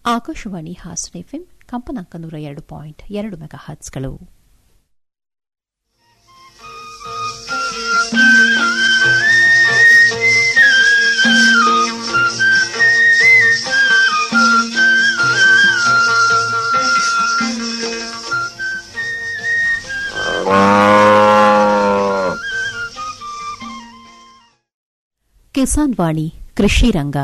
Akashvani Hassan FM ಕಂಪನಾಂಕ ನೂರ ಎರಡು ಪಾಯಿಂಟ್ ಎರಡು ಮೆಗಾ ಹರ್ಟ್ಸ್ಗಳು ಕಿಸಾನ್ ವಾಣಿ ಕೃಷಿ ರಂಗ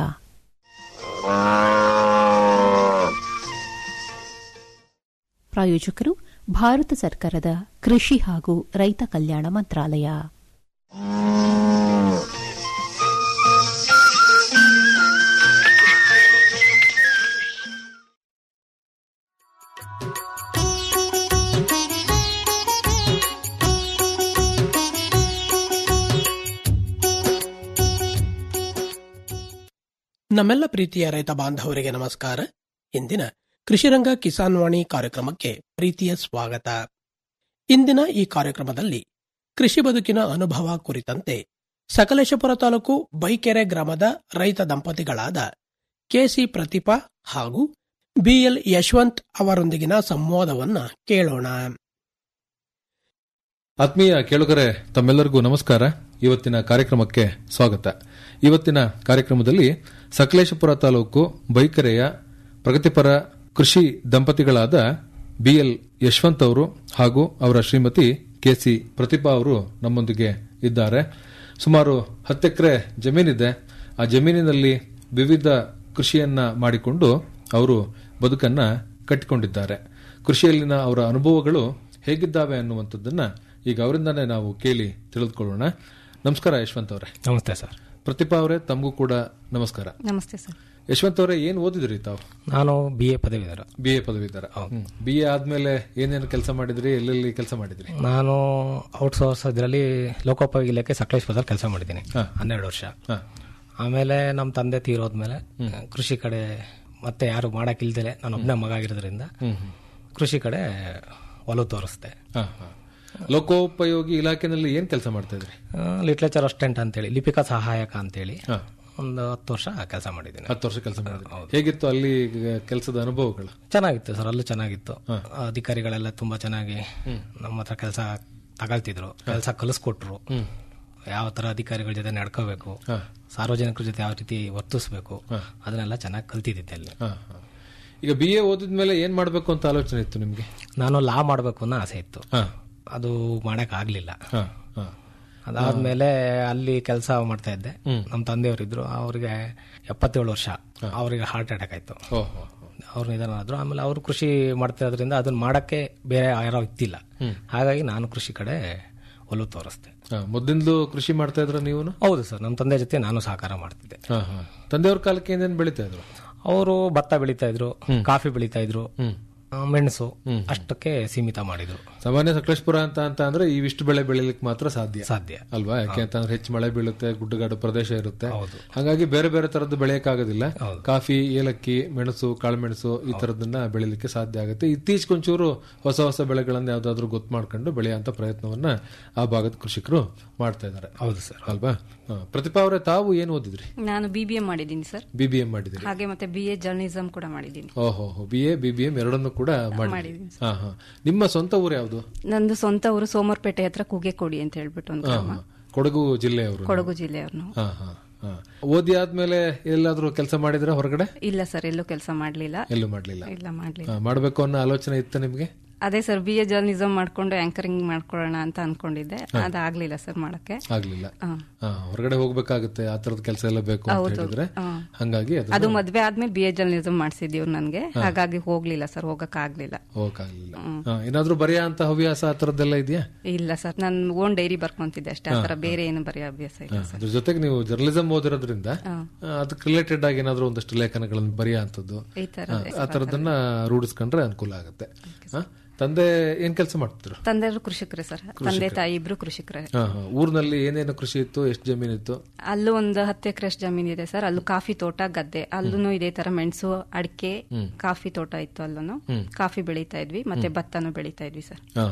ಪ್ರಾಯೋಜಕರು ಭಾರತ ಸರ್ಕಾರದ ಕೃಷಿ ಹಾಗೂ ರೈತ ಕಲ್ಯಾಣ ಮಂತ್ರಾಲಯ ನಮ್ಮೆಲ್ಲ ಪ್ರೀತಿಯ ರೈತ ಬಾಂಧವರಿಗೆ ನಮಸ್ಕಾರ ಇಂದಿನ ಕೃಷಿರಂಗ ಕಿಸಾನ್ ವಾಣಿ ಕಾರ್ಯಕ್ರಮಕ್ಕೆ ಪ್ರೀತಿಯ ಸ್ವಾಗತ ಇಂದಿನ ಈ ಕಾರ್ಯಕ್ರಮದಲ್ಲಿ ಕೃಷಿ ಬದುಕಿನ ಅನುಭವ ಕುರಿತಂತೆ ಸಕಲೇಶಪುರ ತಾಲೂಕು ಬೈಕೆರೆ ಗ್ರಾಮದ ರೈತ ದಂಪತಿಗಳಾದ ಕೆಸಿ ಪ್ರತಿಭಾ ಹಾಗೂ ಬಿಎಲ್ ಯಶವಂತ್ ಅವರೊಂದಿಗಿನ ಸಂವಾದವನ್ನ ಕೇಳೋಣ ಆತ್ಮೀಯ ಕೇಳುಗರೆ ತಮ್ಮೆಲ್ಲರಿಗೂ ನಮಸ್ಕಾರ ಇವತ್ತಿನ ಕಾರ್ಯಕ್ರಮಕ್ಕೆ ಸ್ವಾಗತ ಇವತ್ತಿನ ಕಾರ್ಯಕ್ರಮದಲ್ಲಿ ಸಕಲೇಶಪುರ ತಾಲೂಕು ಬೈಕೆರೆಯ ಪ್ರಗತಿಪರ ಕೃಷಿ ದಂಪತಿಗಳಾದ ಬಿಎಲ್ ಯಶವಂತ್ ಅವರು ಹಾಗೂ ಅವರ ಶ್ರೀಮತಿ ಕೆಸಿ ಪ್ರತಿಭಾ ಅವರು ನಮ್ಮೊಂದಿಗೆ ಇದ್ದಾರೆ ಸುಮಾರು ಹತ್ತೆಕರೆ ಜಮೀನಿದೆ ಆ ಜಮೀನಿನಲ್ಲಿ ವಿವಿಧ ಕೃಷಿಯನ್ನ ಮಾಡಿಕೊಂಡು ಅವರು ಬದುಕನ್ನ ಕಟ್ಟಿಕೊಂಡಿದ್ದಾರೆ ಕೃಷಿಯಲ್ಲಿನ ಅವರ ಅನುಭವಗಳು ಹೇಗಿದ್ದಾವೆ ಅನ್ನುವಂಥದ್ದನ್ನ ಈಗ ಅವರಿಂದಾನೇ ನಾವು ಕೇಳಿ ತಿಳಿದುಕೊಳ್ಳೋಣ ನಮಸ್ಕಾರ ಯಶವಂತ್ ಅವರೇ ನಮಸ್ತೆ ಸರ್ ಪ್ರತಿಭಾ ಅವರೇ ತಮಗೂ ಕೂಡ ನಮಸ್ಕಾರ ನಮಸ್ತೆ ಸರ್ ಯಶವಂತ್ ಅವರೇ ಏನ್ ಓದಿದ್ರಿ ತಾವು ನಾನು ಬಿ ಎ ಪದವೀಧರ ಬಿ ಎ ಪದವೀಧರ ಬಿ ಎ ಆದ್ಮೇಲೆ ಏನೇನು ಕೆಲಸ ಮಾಡಿದ್ರಿ ಎಲ್ಲೆಲ್ಲಿ ಕೆಲಸ ಮಾಡಿದ್ರಿ ನಾನು ಔಟ್ಸೋರ್ಸ್ ಇದರಲ್ಲಿ ಲೋಕೋಪಯೋಗಿ ಇಲಾಖೆ ಸಕಲೇಶ್ಪುರದಲ್ಲಿ ಕೆಲಸ ಮಾಡಿದ್ದೀನಿ ಹನ್ನೆರಡು ವರ್ಷ ಹಾ. ಆಮೇಲೆ ನಮ್ಮ ತಂದೆ ತೀರೋದ್ಮೇಲೆ ಕೃಷಿ ಕಡೆ ಮತ್ತೆ ಯಾರು ಮಾಡಕ್ಕಿಲ್ದಲೆ ನಾನು ಒಬ್ಬನೇ ಮಗ ಆಗಿರೋದ್ರಿಂದ ಕೃಷಿ ಕಡೆ ಒಲವು ತೋರಿಸ್ದೆ ಹಾ, ಹಾ. ಲೋಕೋಪಯೋಗಿ ಇಲಾಖೆನಲ್ಲಿ ಏನ್ ಕೆಲಸ ಮಾಡ್ತಾ ಇದ್ರಿ ಲಿಟ್ರೇಚರ್ ಅಸಿಸ್ಟೆಂಟ್ ಅಂತೇಳಿ ಲಿಪಿಕಾ ಸಹಾಯಕ ಅಂತೇಳಿ ಹಾ. ಒಂದು ಹತ್ತು ವರ್ಷ ಕೆಲಸ ಮಾಡಿದ್ದೀನಿ ಹತ್ತು ವರ್ಷ ಕೆಲಸ ಮಾಡಿದ್ರಿ ಹೇಗಿತ್ತು ಅಲ್ಲಿ ಕೆಲಸದ ಅನುಭವಗಳು ಚೆನ್ನಾಗಿತ್ತು ಸರ್ ಅಲ್ಲೂ ಚೆನ್ನಾಗಿತ್ತು ಅಧಿಕಾರಿಗಳೆಲ್ಲ ತುಂಬಾ ಚೆನ್ನಾಗಿ ನಮ್ಮ ಹತ್ರ ಕೆಲಸ ತಗೊಳ್ತಿದ್ರು ಕೆಲಸ ಕಲಿಸ್ಕೊಟ್ರು ಯಾವ ತರ ಅಧಿಕಾರಿಗಳ ಜೊತೆ ನಡ್ಕೋಬೇಕು ಸಾರ್ವಜನಿಕರ ಜೊತೆ ಯಾವ ರೀತಿ ವರ್ತಿಸ್ಬೇಕು ಅದನ್ನೆಲ್ಲ ಚೆನ್ನಾಗಿ ಕಲ್ತಿದ್ದೆ ಅಲ್ಲಿ ಹಾ, ಹಾ. ಈಗ ಬಿ ಎ ಓದಿದ್ಮೇಲೆ ಏನ್ ಮಾಡ್ಬೇಕು ಅಂತ ಆಲೋಚನೆ ಇತ್ತು ನಿಮ್ಗೆ ನಾನು ಲಾ ಮಾಡಬೇಕು ಅನ್ನೋ ಆಸೆ ಇತ್ತು ಹಾ. ಅದು ಮಾಡಕ್ ಆಗ್ಲಿಲ್ಲ ಹಾ, ಹಾ. ಅದಾದ್ಮೇಲೆ ಅಲ್ಲಿ ಕೆಲಸ ಮಾಡ್ತಾ ಇದ್ದೆ ನಮ್ಮ ತಂದೆಯವರಿದ್ರು ಅವ್ರಿಗೆ ಎಪ್ಪತ್ತೇಳು ವರ್ಷ ಅವರಿಗೆ ಹಾರ್ಟ್ ಅಟ್ಯಾಕ್ ಆಯ್ತು ಓ, ಹೋ, ಹೋ. ಅವ್ರು ನಿಧನ ಆದ್ರು ಆಮೇಲೆ ಅವರು ಕೃಷಿ ಮಾಡ್ತಾ ಇರೋದ್ರಿಂದ ಅದನ್ನ ಮಾಡಕ್ಕೆ ಬೇರೆ ಯಾರೋ ಇತ್ತಿಲ್ಲ ಹಾಗಾಗಿ ನಾನು ಕೃಷಿ ಕಡೆ ಒಲವು ತೋರಿಸ್ದೆ ಹಾ, ಮೊದ್ಲಿಂದಲೂ ಕೃಷಿ ಮಾಡ್ತಾ ಇದ್ರ ನೀವು ಹೌದು ಸರ್ ನಮ್ಮ ತಂದೆ ಜೊತೆ ನಾನು ಸಹಕಾರ ಮಾಡ್ತಿದ್ದೆ ತಂದೆಯವ್ರ ಕಾಲಕ್ಕೆ ಏನೇನ್ ಬೆಳಿತಾ ಇದ್ರು ಅವರು ಭತ್ತ ಬೆಳೀತಾ ಇದ್ರು ಕಾಫಿ ಬೆಳೀತಾ ಇದ್ರು ಆ, ಮೆಣಸು ಅಷ್ಟಕ್ಕೆ ಸೀಮಿತ ಮಾಡಿದ್ರು ಸಾಮಾನ್ಯ ಸಕಲೇಶ್ಪುರ ಅಂತ ಅಂತ ಅಂದ್ರೆ ಇವಿಷ್ಟು ಬೆಳೆ ಬೆಳಿಲಿಕ್ಕೆ ಮಾತ್ರ ಸಾಧ್ಯ ಸಾಧ್ಯ ಅಲ್ವಾ ಯಾಕೆ ಅಂತಂದ್ರೆ ಹೆಚ್ಚು ಮಳೆ ಬೀಳುತ್ತೆ ಗುಡ್ಡಗಾಡು ಪ್ರದೇಶ ಇರುತ್ತೆ ಹಾಗಾಗಿ ಬೇರೆ ಬೇರೆ ತರದ್ದು ಬೆಳೆಯಕ್ಕಾಗೋದಿಲ್ಲ ಕಾಫಿ ಏಲಕ್ಕಿ ಮೆಣಸು ಕಾಳುಮೆಣಸು ಈ ತರದನ್ನ ಬೆಳಿಲಿಕ್ಕೆ ಸಾಧ್ಯ ಆಗುತ್ತೆ ಇತ್ತೀಚೆಗೆ ಒಂಚೂರು ಹೊಸ ಹೊಸ ಬೆಳೆಗಳನ್ನ ಯಾವ್ದಾದ್ರು ಗೊತ್ತು ಮಾಡ್ಕೊಂಡು ಬೆಳೆಯುವಂತ ಪ್ರಯತ್ನವನ್ನ ಆ ಭಾಗದ ಕೃಷಿಕರು ಮಾಡ್ತಾ ಇದ್ದಾರೆ ಹೌದು ಸರ್ ಅಲ್ವಾ ಹ. ಪ್ರತಿಭಾ ಅವರೇ ತಾವು ಏನ್ ಓದಿದ್ರಿ ನಾನು ಬಿ ಬಿ ಎಂ ಮಾಡಿದ್ದೀನಿ ಸರ್ ಬಿ ಬಿ ಎಂ ಮಾಡಿದ್ರಿ ಹಾಗೆ ಮತ್ತೆ ಬಿ ಎ ಜರ್ನಲಿಸಂ ಕೂಡ ಮಾಡಿದ್ದೀನಿ ಓಹೋ B A B B M ಎರಡನ್ನು ಕೂಡ ಮಾಡಿದ್ರಿ ಹಾ ಹಾ ನಿಮ್ಮ ಸ್ವಂತ ಊರು ಯಾವುದು ನಂದು ಸ್ವಂತ ಊರು ಸೋಮರ್ಪೇಟೆ ಹತ್ರ ಕುಗೆಕೋಡಿ ಅಂತ ಹೇಳ್ಬಿಟ್ಟು ಒಂದು ಗ್ರಾಮ ಕೊಡಗು ಜಿಲ್ಲೆಯವರು ಕೊಡಗು ಜಿಲ್ಲೆಯವ್ರು ಹಾ ಹಾ ಹಾ ಓದಿ ಆದ್ಮೇಲೆ ಎಲ್ಲಾದ್ರೂ ಕೆಲಸ ಮಾಡಿದ್ರ ಹೊರಗಡೆ ಇಲ್ಲ ಸರ್ ಎಲ್ಲೂ ಕೆಲಸ ಮಾಡ್ಲಿಲ್ಲ ಎಲ್ಲೂ ಮಾಡ್ಲಿಲ್ಲ ಇಲ್ಲ ಮಾಡ್ಲಿಲ್ಲ ಹಾ, ಮಾಡ್ಬೇಕು ಅನ್ನೋ ಆಲೋಚನೆ ಇತ್ತು ನಿಮ್ಗೆ ಅದೇ ಸರ್ ಬಿ ಎ ಜರ್ನಲಿಸಂ ಮಾಡ್ಕೊಂಡು ಆಂಕರಿಂಗ್ ಮಾಡ್ಕೊಳ್ಳೋಣ ಅಂತ ಅನ್ಕೊಂಡಿದ್ದೆ ಅದಾಗ್ಲಿಲ್ಲ ಸರ್ ಮಾಡಕ್ಕೆ ಆಗ್ಲಿಲ್ಲ ಹಾ. ಹಾ, ಹೊರಗಡೆ ಹೋಗ್ಬೇಕಾಗುತ್ತೆ ಆ ತರದ ಕೆಲಸ ಎಲ್ಲ ಬೇಕು ಅಂತ ಹೇಳಿದ್ರೆ ಹಂಗಾಗಿ ಅದು ಅದು ಮದ್ವೆ ಆದ್ಮೇಲೆ ಬಿ ಎ ಜರ್ನಲಿಸಂ ಮಾಡ್ಸಿದ್ದೀವ್ ನನ್ಗೆ ಹಾಗಾಗಿ ಹೋಗ್ಲಿಲ್ಲ ಸರ್ ಹೋಗಕ್ ಆಗ್ಲಿಲ್ಲ ಹೋಗಕ್ಕಾಗ್ಲಿಲ್ಲ ಹಾ, ಏನಾದ್ರೂ ಬರೆಯ ಅಂತ ಹವ್ಯಾಸ ಆ ತರದ್ದೆಲ್ಲ ಇದೆಯಾ ಇಲ್ಲ ಸರ್ ನಾನು ಓನ್ ಡೈರಿ ಬರ್ಕೊಂತಿದ್ದೆ ಅಷ್ಟೇ ಆ ತರ ಬೇರೆ ಏನು ಬರೆಯೋ ಅಭ್ಯಾಸ ಇಲ್ಲ ಸರ್ ಅದ್ರ ಜೊತೆಗೆ ನೀವು ಜರ್ನಲಿಸಂ ಓದಿರೋದ್ರಿಂದ ಆ, ಅದಕ್ಕೆ ರಿಲೇಟೆಡ್ ಆಗಿ ಏನಾದ್ರೂ ಒಂದಷ್ಟು ಲೇಖನಗಳನ್ನು ಬರೆಯೋ ಅಂತದ್ದು ಈ ತರ ಆ ತರದನ್ನ ರೂಢಿಸ್ಕೊಂಡ್ರೆ ಅನುಕೂಲ ಆಗುತ್ತೆ ಹಾ? ತಂದೆ ಏನ್ ಕೆಲಸ ಮಾಡ್ತಿದ್ರು ತಂದೆಯವರು ಕೃಷಿಕರೇ ಸರ್ ತಂದೆ ತಾಯಿ ಇಬ್ರು ಕೃಷಿಕರೇ ಹಾ, ಹಾ. ಊರಿನಲ್ಲಿ ಏನೇನು ಕೃಷಿ ಇತ್ತು ಎಷ್ಟು ಜಮೀನು ಇತ್ತು ಅಲ್ಲೂ ಒಂದು ಹತ್ತು ಎಕರೆ ಜಮೀನ್ ಇದೆ ಸರ್ ಅಲ್ಲೂ ಕಾಫಿ ತೋಟ ಗದ್ದೆ ಅಲ್ಲೂ ಇದೇ ತರ ಮೆಣಸು ಅಡಿಕೆ ಕಾಫಿ ತೋಟ ಇತ್ತು ಅಲ್ಲೂ ಕಾಫಿ ಬೆಳೀತಾ ಇದ್ವಿ ಮತ್ತೆ ಭತ್ತನೂ ಬೆಳೀತಾ ಇದ್ವಿ ಸರ್ ಹಾ, ಹಾ.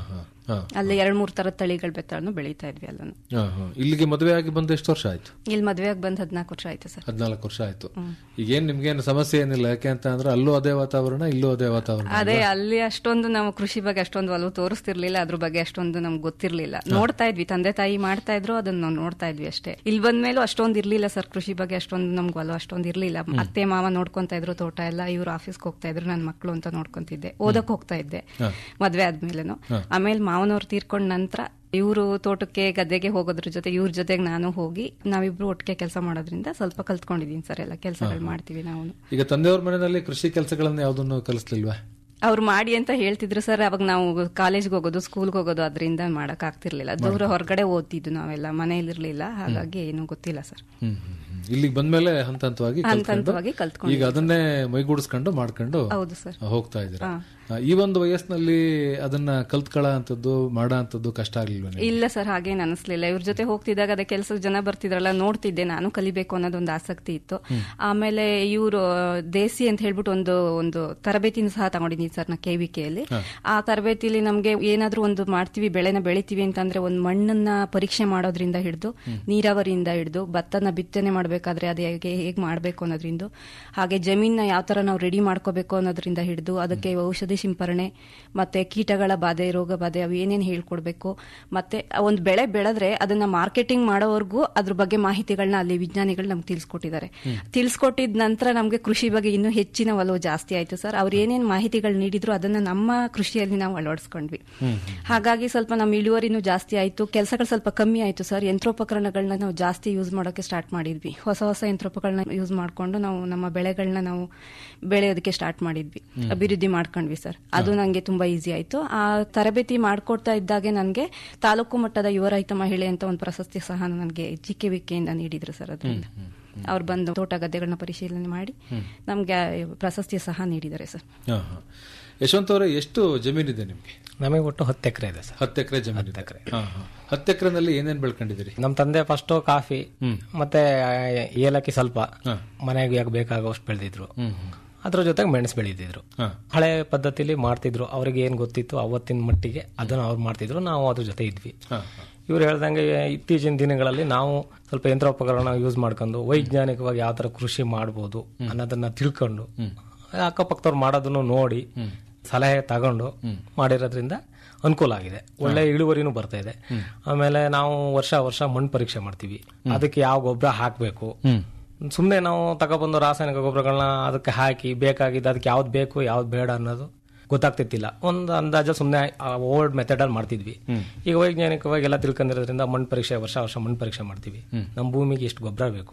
ಅಲ್ಲಿ ಎರಡ್ ಮೂರ್ ತರದ ತಳಿಗಳ ಬೆತ್ತಳನ್ನು ಬೆಳೀತಾ ಇದ್ವಿ ಅಲ್ಲೂ ಹಾ, ಹಾ. ಇಲ್ಲಿಗೆ ಮದುವೆ ಆಗಿ ಬಂದು ಎಷ್ಟು ವರ್ಷ ಆಯ್ತು ಇಲ್ಲಿ ಮದ್ವೆಯಾಗಿ ಬಂದ್ ಹದಿನಾಲ್ಕು ವರ್ಷ ಆಯ್ತು ಸರ್ ಹದಿನಾಲ್ಕು ವರ್ಷ ಆಯ್ತು ಈಗೇನ್ ನಿಮ್ಗೇನು ಸಮಸ್ಯೆ ಏನಿಲ್ಲ ಯಾಕೆ ಅಂತ ಅಂದ್ರೆ ಅಲ್ಲೂ ಅದೇ ವಾತಾವರಣ ಇಲ್ಲೂ ಅದೇ ವಾತಾವರಣ ಅದೇ ಅಲ್ಲಿ ಅಷ್ಟೊಂದು ನಾವು ಕೃಷಿ ಬಗ್ಗೆ ಅಷ್ಟೊಂದು ಒಲವು ತೋರಿಸ್ತಿರ್ಲಿಲ್ಲ ಅದ್ರ ಬಗ್ಗೆ ಅಷ್ಟೊಂದು ನಮ್ಗೆ ಗೊತ್ತಿರ್ಲಿಲ್ಲ ನೋಡ್ತಾ ಇದ್ವಿ ತಂದೆ ತಾಯಿ ಮಾಡ್ತಾ ಇದ್ರು ಅದನ್ನ ನಾವು ನೋಡ್ತಾ ಇದ್ವಿ ಅಷ್ಟೇ ಇಲ್ಲಿ ಬಂದ್ಮೇಲೂ ಅಷ್ಟೊಂದು ಇರ್ಲಿಲ್ಲ ಸರ್ ಕೃಷಿ ಬಗ್ಗೆ ಅಷ್ಟೊಂದು ನಮ್ಗೆ ಒಲವು ಅಷ್ಟೊಂದು ಇರ್ಲಿಲ್ಲ ಅತ್ತೆ ಮಾವ ನೋಡ್ಕೊಂತಾ ಇದ್ರು ತೋಟ ಎಲ್ಲ ಇವ್ರು ಆಫೀಸ್ಗೆ ಹೋಗ್ತಾ ಇದ್ರು ನನ್ನ ಮಕ್ಕಳು ಅಂತ ನೋಡ್ಕೊಂತಿದ್ದೆ ಓದಕ್ ಹೋಗ್ತಾ ಇದ್ದೆ ಮದ್ವೆ ಆದ್ಮೇಲೆನು ಆಮೇಲೆ ಮಾವನವ್ರು ತೀರ್ಕೊಂಡ ನಂತರ ಇವರು ತೋಟಕ್ಕೆ ಗದ್ದೆಗೆ ಹೋಗೋದ್ರ ಜೊತೆ ಇವ್ರ ಜೊತೆಗೆ ನಾನು ಹೋಗಿ ನಾವಿಬ್ರು ಒಟ್ಟಿಗೆ ಕೆಲಸ ಮಾಡೋದ್ರಿಂದ ಸ್ವಲ್ಪ ಕಲ್ತ್ಕೊಂಡಿದೀನಿ ಸರ್ ಎಲ್ಲ ಕೆಲಸಗಳು ಮಾಡ್ತೀವಿ ನಾವು ಈಗ ತಂದೆಯವ್ರ ಮನೆಯಲ್ಲಿ ಕೃಷಿ ಕೆಲಸಗಳನ್ನ ಯಾವ್ದನ್ನು ಕಲಿಸ್ಲಿಲ್ವಾ ಅವ್ರು ಮಾಡಿ ಅಂತ ಹೇಳ್ತಿದ್ರು ಸರ್ ಅವಾಗ ನಾವು ಕಾಲೇಜ್ಗೆ ಹೋಗೋದು ಸ್ಕೂಲ್ಗೆ ಹೋಗೋದು ಅದರಿಂದ ಮಾಡಕ್ ಆಗ್ತಿರ್ಲಿಲ್ಲ ದೂರ ಹೊರಗಡೆ ಓದ್ತಿದ್ದು ನಾವೆಲ್ಲ ಮನೇಲಿರ್ಲಿಲ್ಲ ಹಾಗಾಗಿ ಏನು ಗೊತ್ತಿಲ್ಲ ಸರ್ ಹ್ಮ್ ಹ್ಮ್, ಹ್ಮ್. ಇಲ್ಲಿಗೆ ಬಂದ್ಮೇಲೆ ಹಂತ ಹಂತವಾಗಿ ಹಂತ ಕಲ್ತ್ಕೊಂಡು ಹಂತವಾಗಿ ಕಲ್ತ್ಕೊಂಡು ಈಗ ಅದನ್ನೇ ಮೈಗೂಡಿಸ್ಕೊಂಡು ಮಾಡ್ಕೊಂಡು ಹೌದು ಸರ್ ಹೋಗ್ತಾ ಇದ್ದೀರಾ ಆ, ಈ ಒಂದು ವಯಸ್ಸಿನಲ್ಲಿ ಅದನ್ನ ಕಲ್ತ್ಕೊಳ್ಳ ಅಂತದ್ದು ಮಾಡೋ ಅಂತದ್ದು ಕಷ್ಟ ಆಗ್ಲಿಲ್ವ ನಿಮ್ಗೆ? ಇಲ್ಲ ಸರ್ ಹಾಗೇನು ಅನಿಸ್ಲಿಲ್ಲ ಇವ್ರ ಜೊತೆ ಹೋಗ್ತಿದ್ದಾಗ ಅದೇ ಕೆಲಸದ ಜನ ಬರ್ತಿದ್ರಲ್ಲ ನೋಡ್ತಿದ್ದೆ ನಾನು ಕಲಿಬೇಕು ಅನ್ನೋದೊಂದು ಆಸಕ್ತಿ ಇತ್ತು ಆಮೇಲೆ ಇವರು ದೇಸಿ ಅಂತ ಹೇಳ್ಬಿಟ್ಟು ಒಂದು ಒಂದು ತರಬೇತಿನ ಸಹ ತಗೊಂಡಿದ್ದೀನಿ ಸರ್ ನಾ ಕೆವಿಕೆಯಲ್ಲಿ ಆ ತರಬೇತಿಲಿ ನಮ್ಗೆ ಏನಾದ್ರೂ ಒಂದು ಮಾಡ್ತೀವಿ ಬೆಳೆನ ಬೆಳಿತೀವಿ ಅಂತಂದ್ರೆ ಒಂದು ಮಣ್ಣನ್ನ ಪರೀಕ್ಷೆ ಮಾಡೋದ್ರಿಂದ ಹಿಡಿದು ನೀರಾವರಿಯಿಂದ ಹಿಡಿದು ಭತ್ತನ ಬಿತ್ತನೆ ಮಾಡಬೇಕಾದ್ರೆ ಅದು ಹೇಗೆ ಹೇಗೆ ಮಾಡಬೇಕು ಅನ್ನೋದ್ರಿಂದ ಹಾಗೆ ಜಮೀನ ಯಾವ ತರ ನಾವು ರೆಡಿ ಮಾಡ್ಕೋಬೇಕು ಅನ್ನೋದ್ರಿಂದ ಹಿಡಿದು ಅದಕ್ಕೆ ಔಷಧಿ ಸಿಂಪರಣೆ ಮತ್ತೆ ಕೀಟಗಳ ಬಾಧೆ ರೋಗ ಬಾಧೆ ಅವು ಏನೇನು ಹೇಳ್ಕೊಡ್ಬೇಕು ಮತ್ತೆ ಒಂದು ಬೆಳೆ ಬೆಳೆದ್ರೆ ಅದನ್ನ ಮಾರ್ಕೆಟಿಂಗ್ ಮಾಡೋವರೆಗೂ ಅದ್ರ ಬಗ್ಗೆ ಮಾಹಿತಿಗಳನ್ನ ಅಲ್ಲಿ ವಿಜ್ಞಾನಿಗಳು ನಮ್ಗೆ ತಿಳಿಸ್ಕೊಟ್ಟಿದ್ದಾರೆ ತಿಳಿಸ್ಕೊಟ್ಟಿದ ನಂತರ ನಮ್ಗೆ ಕೃಷಿ ಬಗ್ಗೆ ಇನ್ನೂ ಹೆಚ್ಚಿನ ಒಲವು ಜಾಸ್ತಿ ಆಯ್ತು ಸರ್ ಅವ್ರು ಏನೇನ್ ಮಾಹಿತಿಗಳು ನೀಡಿದ್ರು ಅದನ್ನ ನಮ್ಮ ಕೃಷಿಯಲ್ಲಿ ನಾವು ಅಳವಡಿಸ್ಕೊಂಡ್ವಿ ಹಾಗಾಗಿ ಸ್ವಲ್ಪ ನಮ್ಮ ಇಳುವರಿನೂ ಜಾಸ್ತಿ ಆಯ್ತು ಕೆಲಸಗಳು ಸ್ವಲ್ಪ ಕಮ್ಮಿ ಆಯ್ತು ಸರ್ ಯಂತ್ರೋಪಕರಣಗಳನ್ನ ನಾವು ಜಾಸ್ತಿ ಯೂಸ್ ಮಾಡೋಕೆ ಸ್ಟಾರ್ಟ್ ಮಾಡಿದ್ವಿ ಹೊಸ ಹೊಸ ಯಂತ್ರೋಪಕರಣ ಯೂಸ್ ಮಾಡ್ಕೊಂಡು ನಾವು ನಮ್ಮ ಬೆಳೆಗಳನ್ನ ನಾವು ಬೆಳೆಯೋದಕ್ಕೆ ಸ್ಟಾರ್ಟ್ ಮಾಡಿದ್ವಿ ಅಭಿವೃದ್ಧಿ ಮಾಡ್ಕೊಂಡ್ವಿ ಸರ್ ಅದು ನಂಗೆ ತುಂಬಾ ಈಸಿ ಆಯ್ತು ಆ ತರಬೇತಿ ಮಾಡ್ಕೊಡ್ತಾ ಇದ್ದಾಗೆ ನನಗೆ ತಾಲೂಕು ಮಟ್ಟದ ಯುವ ರೈತ ಮಹಿಳೆ ಅಂತ ಒಂದು ಪ್ರಶಸ್ತಿ ಸಹ ನನಗೆ ಜಿ ಕೆ ವಿಕೆಯಿಂದ ನೀಡಿದ್ರು ಸರ್ ಅದರಿಂದ ಅವ್ರು ಬಂದು ತೋಟ ಗದ್ದೆಗಳನ್ನ ಪರಿಶೀಲನೆ ಮಾಡಿ ನಮ್ಗೆ ಪ್ರಶಸ್ತಿ ಸಹ ನೀಡಿದ್ದಾರೆ ಸರ್ ಹಾ, ಹಾ. ಯಶವಂತ್ ಅವರೇ ಎಷ್ಟು ಜಮೀನಿದೆ ನಿಮ್ಗೆ ನಮಗೆ ಒಟ್ಟು ಹತ್ತು ಎಕರೆ ಇದೆ ಸರ್ ಹತ್ತು ಎಕರೆ ಜಮೀನು ಇದೆ. ಹಾ, ಹಾ. ಹತ್ತು ಎಕರೆನಲ್ಲಿ ಏನೇನ್ ಬೆಳ್ಕೊಂಡಿದ್ದೀರಿ ನಮ್ಮ ತಂದೆ ಫಸ್ಟ್ ಕಾಫಿ ಮತ್ತೆ ಏಲಕ್ಕಿ ಸ್ವಲ್ಪ ಮನೆಗೆ ಯಾಕೆ ಬೇಕಾಗೋಷ್ಟು ಬೆಳೆದಿದ್ರು ಅದ್ರ ಜೊತೆಗೆ ಮೆಣಸು ಬೆಳೆದಿದ್ರು ಹಳೆ ಪದ್ಧತಿಲಿ ಮಾಡ್ತಿದ್ರು ಅವ್ರಿಗೆ ಏನ್ ಗೊತ್ತಿತ್ತು ಅವತ್ತಿನ ಮಟ್ಟಿಗೆ ಅದನ್ನ ಅವ್ರು ಮಾಡ್ತಿದ್ರು ನಾವು ಅದ್ರ ಜೊತೆ ಇದ್ವಿ ಇವ್ರು ಹೇಳ್ದಂಗೆ ಇತ್ತೀಚಿನ ದಿನಗಳಲ್ಲಿ ನಾವು ಸ್ವಲ್ಪ ಯಂತ್ರೋಪಕರಣ ಯೂಸ್ ಮಾಡ್ಕೊಂಡು ವೈಜ್ಞಾನಿಕವಾಗಿ ಯಾವ ತರ ಕೃಷಿ ಮಾಡ್ಬೋದು ಅನ್ನೋದನ್ನ ತಿಳ್ಕೊಂಡು ಅಕ್ಕಪಕ್ಕದವ್ರು ಮಾಡೋದನ್ನು ನೋಡಿ ಸಲಹೆ ತಗೊಂಡು ಮಾಡಿರೋದ್ರಿಂದ ಅನುಕೂಲ ಆಗಿದೆ ಒಳ್ಳೆ ಇಳುವರಿನೂ ಬರ್ತಾ ಇದೆ ಆಮೇಲೆ ನಾವು ವರ್ಷ ವರ್ಷ ಮಣ್ಣು ಪರೀಕ್ಷೆ ಮಾಡ್ತೀವಿ ಅದಕ್ಕೆ ಯಾವ ಗೊಬ್ಬರ ಹಾಕಬೇಕು ಸುಮ್ಮನೆ ನಾವು ತಗೊಬಂದು ರಾಸಾಯನಿಕ ಗೊಬ್ಬರಗಳನ್ನ ಅದಕ್ಕೆ ಹಾಕಿ ಬೇಕಾಗಿದ್ದು ಅದಕ್ಕೆ ಯಾವ್ದು ಬೇಕು ಯಾವ್ದು ಬೇಡ ಅನ್ನೋದು ಗೊತ್ತಾಗ್ತಿತ್ತಿಲ್ಲ ಒಂದು ಅಂದಾಜು ಸುಮ್ಮನೆ ಓಲ್ಡ್ ಮೆಥಡ್ ಅಲ್ಲಿ ಮಾಡ್ತಿದ್ವಿ ಈಗ ವೈಜ್ಞಾನಿಕವಾಗಿ ಎಲ್ಲ ತಿಳ್ಕೊಂಡಿರೋದ್ರಿಂದ ಮಣ್ಣು ಪರೀಕ್ಷೆ ವರ್ಷ ವರ್ಷ ಮಣ್ಣು ಪರೀಕ್ಷೆ ಮಾಡ್ತೀವಿ ನಮ್ಮ ಭೂಮಿಗೆ ಎಷ್ಟು ಗೊಬ್ಬರ ಬೇಕು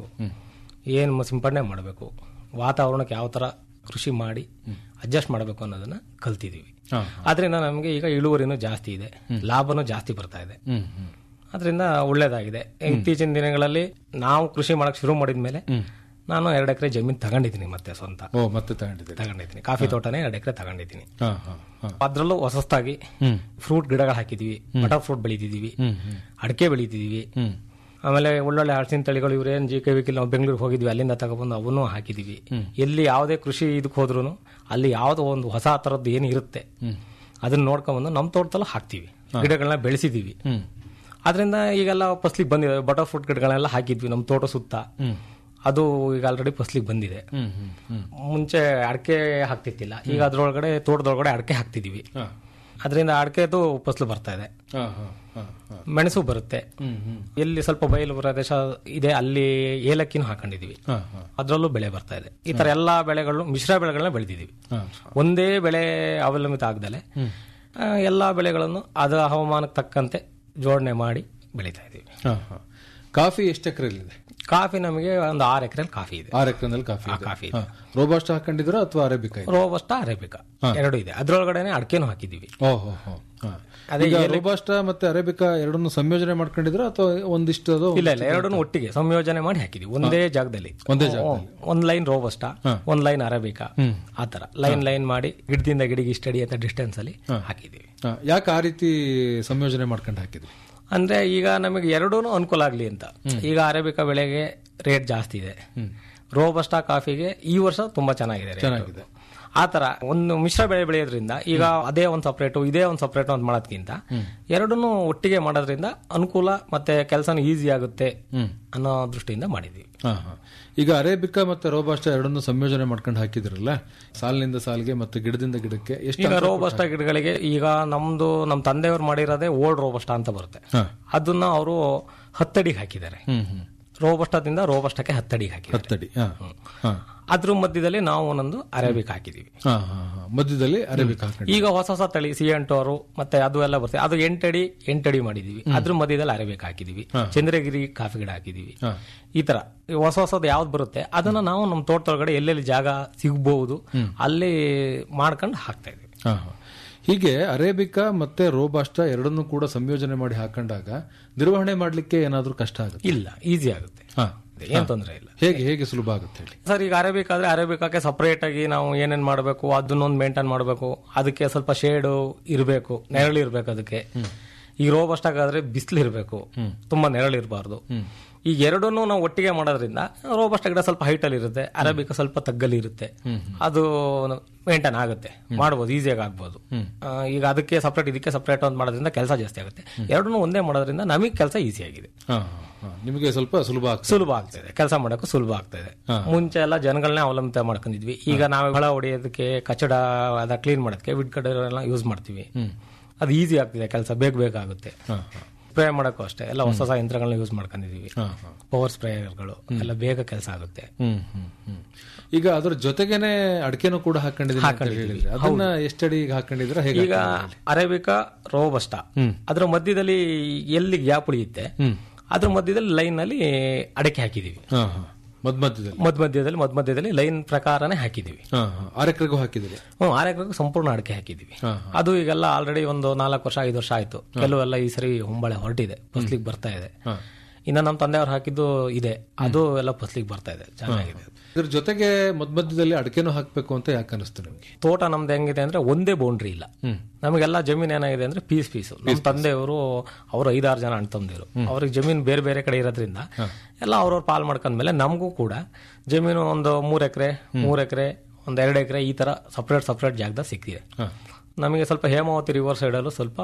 ಏನ್ ಮ- ಸಿಂಪಡಣೆ ಮಾಡಬೇಕು ವಾತಾವರಣಕ್ಕೆ ಯಾವ ತರ ಕೃಷಿ ಮಾಡಿ ಅಡ್ಜಸ್ಟ್ ಮಾಡಬೇಕು ಅನ್ನೋದನ್ನ ಕಲ್ತಿದೀವಿ ಆದ್ರಿಂದ ನಮಗೆ ಈಗ ಇಳುವರಿನೂ ಜಾಸ್ತಿ ಇದೆ ಲಾಭನೂ ಜಾಸ್ತಿ ಬರ್ತಾ ಇದೆ ಅದರಿಂದ ಒಳ್ಳೇದಾಗಿದೆ ಇತ್ತೀಚಿನ ದಿನಗಳಲ್ಲಿ ನಾವು ಕೃಷಿ ಮಾಡಕ್ ಶುರು ಮಾಡಿದ್ಮೇಲೆ ನಾನು ಎರಡು ಎಕರೆ ಜಮೀನು ತಗೊಂಡಿದ್ದೀನಿ ಮತ್ತೆ ಸ್ವಂತ ಓ ಮತ್ತೆ ತಗೊಂಡಿದ್ದೀರಿ ತಗೊಂಡಿದ್ದೀನಿ ಕಾಫಿ ತೋಟನೇ ಎರಡು ಎಕರೆ ತಗೊಂಡಿದ್ದೀನಿ ಹಾ ಹಾ ಹಾ ಅದ್ರಲ್ಲೂ ಹೊಸದಾಗಿ ಫ್ರೂಟ್ ಗಿಡಗಳು ಹಾಕಿದೀವಿ ಬಟರ್ ಫ್ರೂಟ್ ಬೆಳಿತಿದೀವಿ ಅಡಿಕೆ ಬೆಳಿತಿದೀವಿ ಆಮೇಲೆ ಒಳ್ಳೊಳ್ಳೆ ಹಲಸಿನ ತಳಿಗಳು ಇವ್ರೇನ್ ಜಿ ಕೆ ವಿಕಿಲ್ ನಾವು ಬೆಂಗಳೂರಿಗೆ ಹೋಗಿದ್ವಿ ಅಲ್ಲಿಂದ ತಗೊಬಂದು ಅವನ್ನೂ ಹಾಕಿದೀವಿ ಎಲ್ಲಿ ಯಾವುದೇ ಕೃಷಿ ಇದಕ್ಕೆ ಹೋದ್ರು ಅಲ್ಲಿ ಯಾವ್ದೋ ಒಂದು ಹೊಸ ತರದ್ದು ಏನು ಇರುತ್ತೆ ಅದನ್ನ ನೋಡ್ಕೊಂಡ್ಬಂದು ನಮ್ಮ ತೋಟದಲ್ಲೂ ಹಾಕ್ತಿವಿ ಗಿಡಗಳನ್ನ ಬೆಳೆಸಿದೀವಿ ಅದರಿಂದ ಈಗೆಲ್ಲ ಫಸ್ಲಿಗೆ ಬಂದಿದೆ ಬಟರ್ ಫ್ರೂಟ್ ಗಿಡಗಳೆಲ್ಲ ಹಾಕಿದ್ವಿ ನಮ್ಮ ತೋಟ ಸುತ್ತ ಅದು ಈಗ ಆಲ್ರೆಡಿ ಫಸ್ಲಿಗೆ ಬಂದಿದೆ ಮುಂಚೆ ಅಡಕೆ ಹಾಕ್ತಿತ್ತಿಲ್ಲ ಈಗ ಅದ್ರೊಳಗಡೆ ತೋಟದೊಳಗಡೆ ಅಡಕೆ ಹಾಕ್ತಿದೀವಿ ಅದರಿಂದ ಅಡಕೆದು ಫಸಲು ಬರ್ತಾ ಇದೆ ಹಾ ಹಾ ಹಾ ಹಾ ಮೆಣಸು ಬರುತ್ತೆ ಎಲ್ಲಿ ಸ್ವಲ್ಪ ಬಯಲು ಪ್ರದೇಶ ಇದೆ ಅಲ್ಲಿ ಏಲಕ್ಕಿನೂ ಹಾಕೊಂಡಿದೀವಿ ಹಾ ಹಾ ಅದರಲ್ಲೂ ಬೆಳೆ ಬರ್ತಾ ಇದೆ ಈ ತರ ಎಲ್ಲಾ ಬೆಳೆಗಳು ಮಿಶ್ರ ಬೆಳೆಗಳನ್ನ ಬೆಳೆದಿದೀವಿ ಹಾ ಒಂದೇ ಬೆಳೆ ಅವಲಂಬಿತ ಆಗದಲೆ ಎಲ್ಲಾ ಬೆಳೆಗಳನ್ನು ಅದರ ಹವಾಮಾನಕ್ಕೆ ತಕ್ಕಂತೆ ಜೋಡಣೆ ಮಾಡಿ ಬೆಳೀತಾ ಇದೀವಿ ಹಾ ಹಾ ಕಾಫಿ ಎಷ್ಟು ಎಕರೆಲ್ಲಿದೆ ಕಾಫಿ ನಮಗೆ ಒಂದು ಆರು ಎಕರೆ ಕಾಫಿ ಇದೆ ಆರು ಎಕರೆನಲ್ಲಿ ಕಾಫಿ ಇದೆ. ಕಾಫಿ ಹಾ. ರೋಬಸ್ಟ ಹಾಕೊಂಡಿದ್ರ ಅಥವಾ ಅರೇಬಿಕಾ ಇದೆ ರೋಬಸ್ಟ ಅರೇಬಿಕಾ ಎರಡು ಇದೆ ಅದ್ರೊಳಗಡೆನೆ ಅಡಕೆನೂ ಹಾಕಿದೀವಿ ಓಹೋ ಹೋ ಹಾ. ಈಗ ರೋಬಸ್ಟ ಮತ್ತೆ ಅರೇಬಿಕಾ ಎರಡನ್ನು ಸಂಯೋಜನೆ ಮಾಡ್ಕೊಂಡಿದ್ರ ಅಥವಾ ಒಂದಿಷ್ಟು ಅದು ಇಲ್ಲ ಇಲ್ಲ ಎರಡನ್ನು ಒಟ್ಟಿಗೆ ಸಂಯೋಜನೆ ಮಾಡಿ ಹಾಕಿದೀವಿ ಒಂದೇ ಜಾಗದಲ್ಲಿ ಒಂದೇ ಹ್ಮ್. ಒಂದ್ ಲೈನ್ ರೋಬಸ್ಟ ಒಂದ್ ಲೈನ್ ಅರೇಬಿಕಾ ಆತರ ಲೈನ್ ಲೈನ್ ಮಾಡಿ ಗಿಡದಿಂದ ಗಿಡಗೆ ಇಷ್ಟಡಿ ಅಂತ ಡಿಸ್ಟೆನ್ಸ್ ಅಲ್ಲಿ ಹಾಕಿದೀವಿ ಹಾ. ಯಾಕೆ ಆ ರೀತಿ ಸಂಯೋಜನೆ ಮಾಡ್ಕೊಂಡು ಹಾಕಿದ್ರಿ ಅಂದ್ರೆ ಈಗ ನಮಗೆ ಎರಡೂ ಅನುಕೂಲ ಆಗ್ಲಿ ಅಂತ ಈಗ ಅರೇಬಿಕಾ ಬೆಳೆಗೆ ರೇಟ್ ಜಾಸ್ತಿ ಇದೆ ರೋಬಸ್ಟಾ ಕಾಫಿಗೆ ಈ ವರ್ಷ ತುಂಬಾ ಚೆನ್ನಾಗಿದೆ rate. ಚೆನ್ನಾಗಿದೆ. ಆ ತರ ಒಂದು ಮಿಶ್ರ ಬೆಳೆ ಬೆಳೆಯೋದ್ರಿಂದ ಈಗ ಅದೇ ಒಂದು ಸಪ್ರೇಟು ಇದೇ ಒಂದು ಸಪ್ರೇಟ್ ಅಂತ ಮಾಡೋದ್ಕಿಂತ ಎರಡನ್ನೂ ಒಟ್ಟಿಗೆ ಮಾಡೋದ್ರಿಂದ ಅನುಕೂಲ ಮತ್ತೆ ಕೆಲಸನೂ ಈಸಿ ಆಗುತ್ತೆ ಅನ್ನೋ ದೃಷ್ಟಿಯಿಂದ ಮಾಡಿದ್ವಿ ಹಾ, ಹಾ. ಈಗ ಅರೇಬಿಕಾ ಮತ್ತೆ ರೋಬಾಸ್ಟ ಎರಡನ್ನು ಸಂಯೋಜನೆ ಮಾಡ್ಕೊಂಡು ಹಾಕಿದ್ರಲ್ಲ ಸಾಲಿನಿಂದ ಸಾಲಿಗೆ ಮತ್ತೆ ಗಿಡದಿಂದ ಗಿಡಕ್ಕೆ ಎಷ್ಟು ಈಗ ರೋಬಸ್ಟಾ ಗಿಡಗಳಿಗೆ ಈಗ ನಮ್ದು ನಮ್ ತಂದೆಯವ್ರು ಮಾಡಿರೋದೇ ಓಲ್ಡ್ ರೋಬಸ್ಟಾ ಅಂತ ಬರುತ್ತೆ ಹಾ. ಅದನ್ನ ಅವರು ಹತ್ತಡಿಗೆ ಹಾಕಿದ್ದಾರೆ ಹ್ಮ್ ಹ್ಮ್ ರೋಬಸ್ಟಾದಿಂದ ರೋಬಸ್ಟಕ್ಕೆ ಹತ್ತಡಿಗೆ ಹಾಕಿದ್ದಾರೆ ಹತ್ತಡಿ ಹಾ ಹಾ ಅದ್ರ ಮಧ್ಯದಲ್ಲಿ ನಾವು ಒಂದೊಂದು ಅರೇಬಿಕ್ ಹಾಕಿದೀವಿ ಹಾ ಹಾ ಹಾ. ಮಧ್ಯದಲ್ಲಿ ಅರೇಬಿಕಾ ಹಾಕೊಂಡು ಈಗ ಹೊಸ ಹೊಸ ತಳಿ ಸಿ ಎಂಟೋರು ಮತ್ತೆ ಅದು ಎಲ್ಲ ಬರ್ತದೆ ಅದು ಎಂಟಡಿ ಎಂಟಡಿ ಮಾಡಿದೀವಿ ಅದ್ರ ಮಧ್ಯದಲ್ಲಿ ಅರೇಬಿಕ್ ಹಾಕಿದೀವಿ ಚಂದ್ರಗಿರಿ ಕಾಫಿ ಗಿಡ ಹಾಕಿದೀವಿ ಹಾ. ಈ ತರ ಈ ಹೊಸ ಹೊಸದು ಯಾವ್ದು ಬರುತ್ತೆ ಅದನ್ನ ನಾವು ನಮ್ಮ ತೋಟದೊಳಗಡೆ ಎಲ್ಲೆಲ್ಲಿ ಜಾಗ ಸಿಗಬಹುದು ಅಲ್ಲಿ ಮಾಡ್ಕೊಂಡು ಹಾಕ್ತಾ ಇದೀವಿ ಹಾ, ಹಾ. ಹೀಗೆ ಅರೇಬಿಕಾ ಮತ್ತೆ ರೋಬಾಸ್ಟ ಎರಡನ್ನೂ ಕೂಡ ಸಂಯೋಜನೆ ಮಾಡಿ ಹಾಕೊಂಡಾಗ ನಿರ್ವಹಣೆ ಮಾಡ್ಲಿಕ್ಕೆ ಏನಾದ್ರೂ ಕಷ್ಟ ಆಗುತ್ತೆ ಇಲ್ಲ ಈಸಿ ಆಗುತ್ತೆ ಹಾ. ಏನ್ ತೊಂದರೆ ಇಲ್ಲ ಹೇಗೆ ಹೇಗೆ ಸುಲಭ ಆಗುತ್ತೆ ಹೇಳಿ ಸರ್ ಈಗ ಅರೇಬಿಕ್ ಆದ್ರೆ ಅರೇಬಿಕಾಗೆ ಸಪರೇಟ್ ಆಗಿ ನಾವು ಏನೇನ್ ಮಾಡಬೇಕು ಅದನ್ನೊಂದು ಮೇಂಟೈನ್ ಮಾಡಬೇಕು ಅದಕ್ಕೆ ಸ್ವಲ್ಪ ಶೇಡು ಇರಬೇಕು ನೆರಳು ಇರ್ಬೇಕು ಅದಕ್ಕೆ ಈಗ ರೋಬಸ್ಟಾಗಾದ್ರೆ ಬಿಸಿಲು ಇರಬೇಕು ತುಂಬಾ ನೆರಳು ಇರಬಾರ್ದು ಈಗ ಎರಡನ್ನೂ ನಾವು ಒಟ್ಟಿಗೆ ಮಾಡೋದ್ರಿಂದ ರೋಬಸ್ಟ ಗಿಡ ಸ್ವಲ್ಪ ಹೈಟ್ ಅಲ್ಲಿ ಇರುತ್ತೆ ಅರೇಬಿಕ ಸ್ವಲ್ಪ ತಗ್ಗಲ್ಲಿ ಇರುತ್ತೆ ಅದು ಮೇಂಟೈನ್ ಆಗುತ್ತೆ ಮಾಡ್ಬೋದು ಈಸಿಯಾಗಿ ಆಗ್ಬೋದು ಆ, ಈಗ ಅದಕ್ಕೆ ಸಪ್ರೇಟ್ ಇದಕ್ಕೆ ಸಪ್ರೇಟ್ ಅಂತ ಮಾಡೋದ್ರಿಂದ ಕೆಲಸ ಜಾಸ್ತಿ ಆಗುತ್ತೆ ಎರಡನ್ನೂ ಒಂದೇ ಮಾಡೋದ್ರಿಂದ ನಮಗೆ ಕೆಲಸ ಈಸಿ ಆಗಿದೆ ಹಾ, ಹಾ. ನಿಮಗೆ ಸ್ವಲ್ಪ ಸುಲಭ ಆಗ್ತದೆ ಸುಲಭ ಆಗ್ತದೆ ಕೆಲಸ ಮಾಡಕ್ಕೂ ಸುಲಭ ಆಗ್ತದೆ ಮುಂಚೆ ಎಲ್ಲ ಜನಗಳನ್ನೇ ಅವಲಂಬಿತ ಮಾಡ್ಕೊಂಡಿದ್ವಿ ಈಗ ನಾವು ಹೊಳ ಹೊಡೆಯೋದಕ್ಕೆ ಕಚಡ ಅದ ಕ್ಲೀನ್ ಮಾಡೋದಕ್ಕೆ ವಿಡ್ ಕಡೆ ಎಲ್ಲ ಯೂಸ್ ಮಾಡ್ತೀವಿ ಅದು ಈಸಿ ಆಗ್ತಿದೆ ಕೆಲಸ ಬೇಗ ಬೇಗ ಆಗುತ್ತೆ ಸ್ಪ್ರೇ ಮಾಡಕ್ಕೂ ಅಷ್ಟೇ ಎಲ್ಲ ಹೊಸ ಹೊಸ ಯಂತ್ರಗಳನ್ನ ಯೂಸ್ ಮಾಡ್ಕೊಂಡಿದೀವಿ ಪವರ್ ಸ್ಪ್ರೇಯರ್ಗಳು ಎಲ್ಲ ಬೇಗ ಕೆಲಸ ಆಗುತ್ತೆ ಹ್ಮ್ ಹ್ಮ್ ಹ್ಮ್ ಈಗ ಅದ್ರ ಜೊತೆಗೇನೆ ಅಡಿಕೆನೂ ಕೂಡ ಹಾಕೊಂಡಿದ್ದೀನಿ ಅಂತ ಹೇಳಿದ್ರೆ ಅದನ್ನ ಎಷ್ಟಡಿ ಹಾಕೊಂಡಿದ್ರೆ ಹೇಗೆ ಈಗ ಅರೇಬಿಕಾ ರೋಬಸ್ಟಾ ಅದ್ರ ಮಧ್ಯದಲ್ಲಿ ಎಲ್ಲಿ ಗ್ಯಾಪ್ ಉಳಿಯುತ್ತೆ ಅದ್ರ ಮಧ್ಯದಲ್ಲಿ ಲೈನ್ ನಲ್ಲಿ ಅಡಕೆ ಹಾಕಿದೀವಿ ಹಾ ಹಾ ಮಧ್ಯ ಮಧ್ಯದಲ್ಲಿ ಮಧ್ಯ ಮಧ್ಯದಲ್ಲಿ ಮಧ್ಯ ಮಧ್ಯದಲ್ಲಿ ಲೈನ್ ಪ್ರಕಾರನೇ ಹಾಕಿದೀವಿ ಹಾ ಹಾ ಆರು ಎಕರೆಗೂ ಹಾಕಿದಿರಿ ಹ್ಮ್ ಆರು ಎಕರೆಗೂ ಸಂಪೂರ್ಣ ಅಡಿಕೆ ಹಾಕಿದೀವಿ ಅದು ಈಗೆಲ್ಲ ಆಲ್ರೆಡಿ ಒಂದು ನಾಲ್ಕು ವರ್ಷ ಐದು ವರ್ಷ ಆಯ್ತು ಕೆಲವೆಲ್ಲ ಈ ಸರಿ ಹೊಂಬಾಳೆ ಹೊರಟಿದೆ ಫಸ್ಲಿಗೆ ಬರ್ತಾ ಇದೆ ಇನ್ನ ನಮ್ಮ ತಂದೆಯವ್ರು ಹಾಕಿದ್ದು ಇದೆ ಅದು ಎಲ್ಲ ಫಸ್ಲಿಗೆ ಬರ್ತಾ ಇದೆ ಚೆನ್ನಾಗಿದೆ ಇದ್ರ ಜೊತೆಗೆ ಮಧ್ಯ ಮಧ್ಯದಲ್ಲಿ ಅಡಿಕೆನೂ ಹಾಕ್ಬೇಕು ಅಂತ ಯಾಕೆ ಅನಿಸ್ತು ನಿಮ್ಗೆ ತೋಟ ನಮ್ದು ಹೆಂಗಿದೆ ಅಂದ್ರೆ ಒಂದೇ ಬೌಂಡ್ರಿ ಇಲ್ಲ ನಮಗೆಲ್ಲ ಜಮೀನ್ ಏನಾಗಿದೆ ಅಂದ್ರೆ ಪೀಸ್ ಪೀಸ್ ನಮ್ಮ ತಂದೆಯವರು ಅವರು ಐದಾರು ಜನ ಅಣ್ಣ ತಮ್ಮದಿರು ಅವ್ರಿಗೆ ಜಮೀನ್ ಬೇರೆ ಬೇರೆ ಕಡೆ ಇರೋದ್ರಿಂದ ಎಲ್ಲ ಅವ್ರವ್ರ ಪಾಲ್ ಮಾಡ್ಕೊಂಡ್ಮೇಲೆ ನಮಗೂ ಕೂಡ ಜಮೀನು ಒಂದು ಮೂರ್ ಎಕರೆ ಮೂರ್ ಎಕರೆ ಒಂದ್ ಎರಡು ಎಕರೆ ಈ ತರ ಸಪ್ರೇಟ್ ಸಪ್ರೇಟ್ ಜಾಗದಾಗ ಸಿಕ್ಕಿದೆ ನಮಗೆ ಸ್ವಲ್ಪ ಹೇಮಾವತಿ ರಿವರ್ ಸೈಡಲ್ಲೂ ಸ್ವಲ್ಪ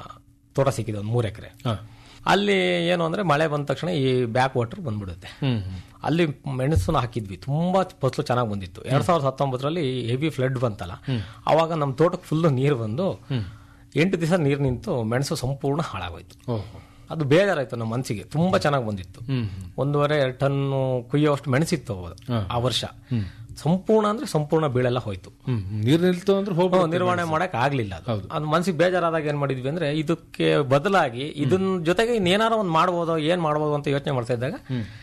ತೋಟ ಸಿಕ್ಕಿದೆ ಒಂದು ಮೂರ್ ಎಕರೆ ಅಲ್ಲಿ ಏನು ಅಂದ್ರೆ ಮಳೆ ಬಂದ ತಕ್ಷಣ ಈ ಬ್ಯಾಕ್ ವಾಟರ್ ಬಂದ್ಬಿಡುತ್ತೆ ಅಲ್ಲಿ ಮೆಣಸನ್ನು ಹಾಕಿದ್ವಿ ತುಂಬಾ ಫಸಲು ಚೆನ್ನಾಗಿ ಬಂದಿತ್ತು ಎರಡ್ ಸಾವಿರದ ಹತ್ತೊಂಬತ್ತರಲ್ಲಿ ಹೆವಿ ಫ್ಲಡ್ ಬಂತಲ್ಲ ಅವಾಗ ನಮ್ಮ ತೋಟಕ್ಕೆ ಫುಲ್ ನೀರು ಬಂದು ಎಂಟು ದಿವಸ ನೀರು ನಿಂತು ಮೆಣಸು ಸಂಪೂರ್ಣ ಹಾಳಾಗೋಯ್ತು ಓಹೋ ಅದು ಬೇಜಾರಾಯ್ತು ನಮ್ಮ ಮನಸ್ಸಿಗೆ ತುಂಬಾ ಚೆನ್ನಾಗಿ ಬಂದಿತ್ತು ಒಂದೂವರೆ ಎರಡು ಟನ್ ಕುಯ್ಯೋಷ್ಟು ಮೆಣಸಿತ್ತು ಅವಾಗ ಆ ವರ್ಷ ಸಂಪೂರ್ಣ ಅಂದ್ರೆ ಸಂಪೂರ್ಣ ಬೀಳೆಲ್ಲ ಹೋಯ್ತು ಹ್ಮ್ ನೀರ್ ನಿಲ್ತು ಅಂದ್ರೆ ಹೋಗ್ಬೋದು ಹ್ಮ್, ನಿರ್ವಹಣೆ ಮಾಡಕ್ ಆಗ್ಲಿಲ್ಲ ಅದು ಅದು ಮನ್ಸಿಗೆ ಬೇಜಾರಾದಾಗ ಏನ್ ಮಾಡಿದ್ವಿ ಅಂದ್ರೆ ಇದಕ್ಕೆ ಬದಲಾಗಿ ಇದನ್ನ ಜೊತೆಗೆ ಇನ್ನೇನಾರ ಒಂದ್ ಮಾಡ್ಬೋದೋ ಏನ್ ಮಾಡ್ಬೋದು ಅಂತ ಯೋಚನೆ ಮಾಡ್ತಾ ಇದ್ದಾಗ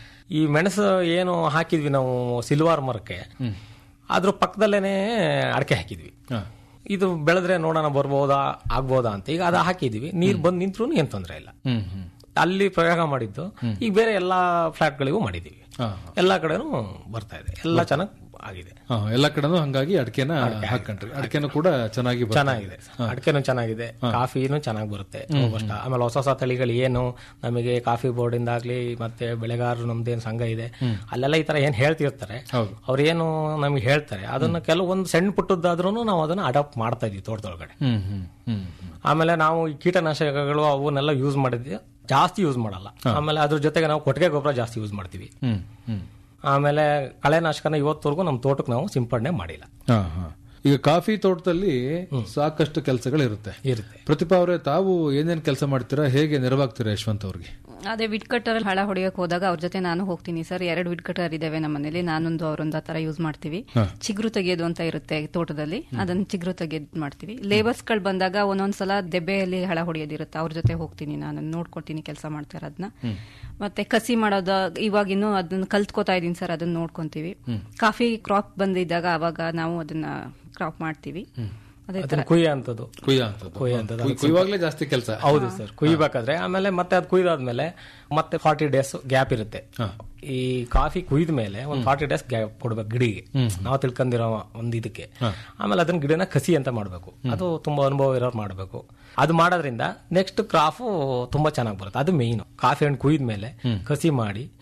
ಈ ಮೆಣಸು ಏನು ಹಾಕಿದ್ವಿ ನಾವು ಸಿಲ್ವಾರ್ ಮರಕ್ಕೆ ಅದ್ರ ಪಕ್ಕದಲ್ಲೇನೆ ಅಡಕೆ ಹಾಕಿದ್ವಿ ಇದು ಬೆಳೆದ್ರೆ ನೋಡೋಣ ಬರ್ಬೋದಾ ಆಗ್ಬೋದಾ ಅಂತ ಈಗ ಅದು ಹಾಕಿದ್ವಿ ನೀರ್ ಬಂದ್ ನಿಂತ್ರು ಏನ್ ತೊಂದ್ರೆ ಇಲ್ಲ ಹ್ಮ್ ಹ್ಮ್ ಅಲ್ಲಿ ಪ್ರಯೋಗ ಮಾಡಿದ್ದು ಈಗ ಬೇರೆ ಎಲ್ಲಾ ಫ್ಲಾಟ್ಗಳಿಗೂ ಮಾಡಿದೀವಿ ಹಾ, ಎಲ್ಲಾ ಕಡೆನೂ ಬರ್ತಾ ಇದೆ ಎಲ್ಲ ಚೆನ್ನಾಗಿ ಆಗಿದೆ ಹಾ ಎಲ್ಲಾ ಕಡೆನೂ ಹಂಗಾಗಿ ಅಡಿಕೆನ ಹಾಕೊಂಡ್ರಿ ಅಡಿಕೆನೂ ಕೂಡ ಚೆನ್ನಾಗಿ ಬರ್ತದೆ. ಚೆನ್ನಾಗಿದೆ ಅಡಿಕೆನೂ ಚೆನ್ನಾಗಿದೆ ಕಾಫಿನೂ ಚೆನ್ನಾಗಿ ಬರುತ್ತೆ ರೋಬಸ್ಟ ಆಮೇಲೆ ಹೊಸ ಹೊಸ ತಳಿಗಳು ಏನು ನಮಗೆ ಕಾಫಿ ಬೋರ್ಡ್ ಇಂದಾಗ್ಲಿ ಮತ್ತೆ ಬೆಳೆಗಾರರು ನಮ್ದೇನ್ ಸಂಘ ಇದೆ ಅಲ್ಲೆಲ್ಲ ಈ ತರ ಏನ್ ಹೇಳ್ತಿರ್ತಾರೆ ಅವ್ರೇನು ನಮ್ಗೆ ಹೇಳ್ತಾರೆ ಅದನ್ನ ಕೆಲವೊಂದು ಸಣ್ಣ ಪುಟ್ಟದ್ದಾದ್ರೂ ನಾವು ಅದನ್ನ ಅಡಾಪ್ಟ್ ಮಾಡ್ತಾ ಇದೀವಿ ತೋಟದೊಳಗಡೆ ಹ್ಮ್ ಹ್ಮ್ ಹ್ಮ್ ಹ್ಮ್. ಆಮೇಲೆ ನಾವು ಈ ಕೀಟನಾಶಕಗಳು ಅವನ್ನೆಲ್ಲ ಯೂಸ್ ಮಾಡಿದ್ವಿ ಜಾಸ್ತಿ ಯೂಸ್ ಮಾಡಲ್ಲ ಆಮೇಲೆ ಅದ್ರ ಜೊತೆಗೆ ನಾವು ಕೊಟ್ಟಿಗೆ ಗೊಬ್ಬರ ಜಾಸ್ತಿ ಯೂಸ್ ಮಾಡ್ತೀವಿ ಹ್ಮ್ ಹ್ಮ್ ಆಮೇಲೆ ಕಳೆನಾಶಕನ ಇವತ್ತವರೆಗೂ ನಮ್ಮ ತೋಟಕ್ಕೆ ನಾವು ಸಿಂಪಡಣೆ ಮಾಡಿಲ್ಲ ಹಾ ಹಾ ಈಗ ಕಾಫಿ ತೋಟದಲ್ಲಿ ಸಾಕಷ್ಟು ಕೆಲಸಗಳಿರುತ್ತೆ ಇರುತ್ತೆ ಪ್ರತಿಭಾ ಅವರೇ ತಾವು ಏನೇನ್ ಕೆಲಸ ಮಾಡ್ತೀರಾ ಹೇಗೆ ನೆರವಾಗ್ತೀರಾ ಯಶವಂತ್ ಅವ್ರಿಗೆ ಅದೇ ವಿಡ್ ಕಟ್ಟರ್ ಹಳ ಹೊಡೆಯಕ್ ಹೋದಾಗ ಅವ್ರ ಜೊತೆ ನಾನು ಹೋಗ್ತೀನಿ ಸರ್ ಎರಡು ವಿಡ್ ಕಟ್ಟರ್ ಇದಾವೆ ನಮ್ಮ ಮನೇಲಿ ನಾನೊಂದು ಅವರೊಂದು ಆ ತರ ಯೂಸ್ ಮಾಡ್ತೀವಿ ಚಿಗುರು ತೆಗೆಯೋದು ಅಂತ ಇರುತ್ತೆ ತೋಟದಲ್ಲಿ ಅದನ್ನ ಚಿಗುರು ತೆಗೆಯೋದು ಮಾಡ್ತೀವಿ ಲೇಬರ್ಸ್ ಗಳು ಬಂದಾಗ ಒಂದೊಂದ್ಸಲ ದೆಬ್ಬೆಯಲ್ಲಿ ಹಳ ಹೊಡೆಯೋದಿರುತ್ತೆ ಅವ್ರ ಜೊತೆ ಹೋಗ್ತೀನಿ ನಾನು ನೋಡ್ಕೊಳ್ತೀನಿ ಕೆಲಸ ಮಾಡ್ತಾರೆ ಅದನ್ನ ಮತ್ತೆ ಕಸಿ ಮಾಡೋದು ಇವಾಗ ಇನ್ನು ಅದನ್ನ ಕಲ್ತ್ಕೋತಾ ಇದೀನಿ ಸರ್ ಅದನ್ನ ನೋಡ್ಕೊಂತೀವಿ ಕಾಫಿ ಕ್ರಾಪ್ ಬಂದಿದ್ದಾಗ ಅವಾಗ ನಾವು ಅದನ್ನ ಕ್ರಾಪ್ ಮಾಡ್ತೀವಿ ಅದೇ ತರ ಅದನ್ನ ಕುಯ್ಯ ಅಂತದ್ದು ಕುಯ್ಯ ಅಂತದ್ದು ಕುಯ್ಯ ಅಂತದ್ದು ಕುಯ್- ಕುಯ್ಯುವಾಗ್ಲೇ ಜಾಸ್ತಿ ಕೆಲಸ ಹೌದು ಸರ್ ಕುಯ್ಬೇಕಾದ್ರೆ ಆಮೇಲೆ ಮತ್ತೆ ಅದು ಕುಯ್ದಾದ್ಮೇಲೆ ಮತ್ತೆ ಫಾರ್ಟಿ ಡೇಸ್ ಗ್ಯಾಪ್ ಇರುತ್ತೆ ಈ ಕಾಫಿ ಕುಯ್ದ ಮೇಲೆ ಒಂದು ಫಾರ್ಟಿ ಡೇಸ್ ಗ್ಯಾಪ್ ಕೊಡ್ಬೇಕು ಗಿಡಿಗೆ ನಾವು ತಿಳ್ಕೊಂಡಿರೋ ಒಂದು ಇದಕ್ಕೆ ಆಮೇಲೆ ಅದನ್ನ ಗಿಡನ ಕಸಿ ಅಂತ ಮಾಡ್ಬೇಕು ಅದು ತುಂಬಾ ಅನುಭವ ಇರೋರು ಮಾಡ್ಬೇಕು ಅದು ಮಾಡೋದ್ರಿಂದ ನೆಕ್ಸ್ಟ್ ಕ್ರಾಫು ತುಂಬಾ ಚೆನ್ನಾಗಿ ಬರುತ್ತೆ ಅದು ಮೇಯ್ನು ಕಾಫಿ ಹಣ್ಣು ಕುಯ್ದ ಮೇಲೆ ಕಸಿ ಮಾಡಿ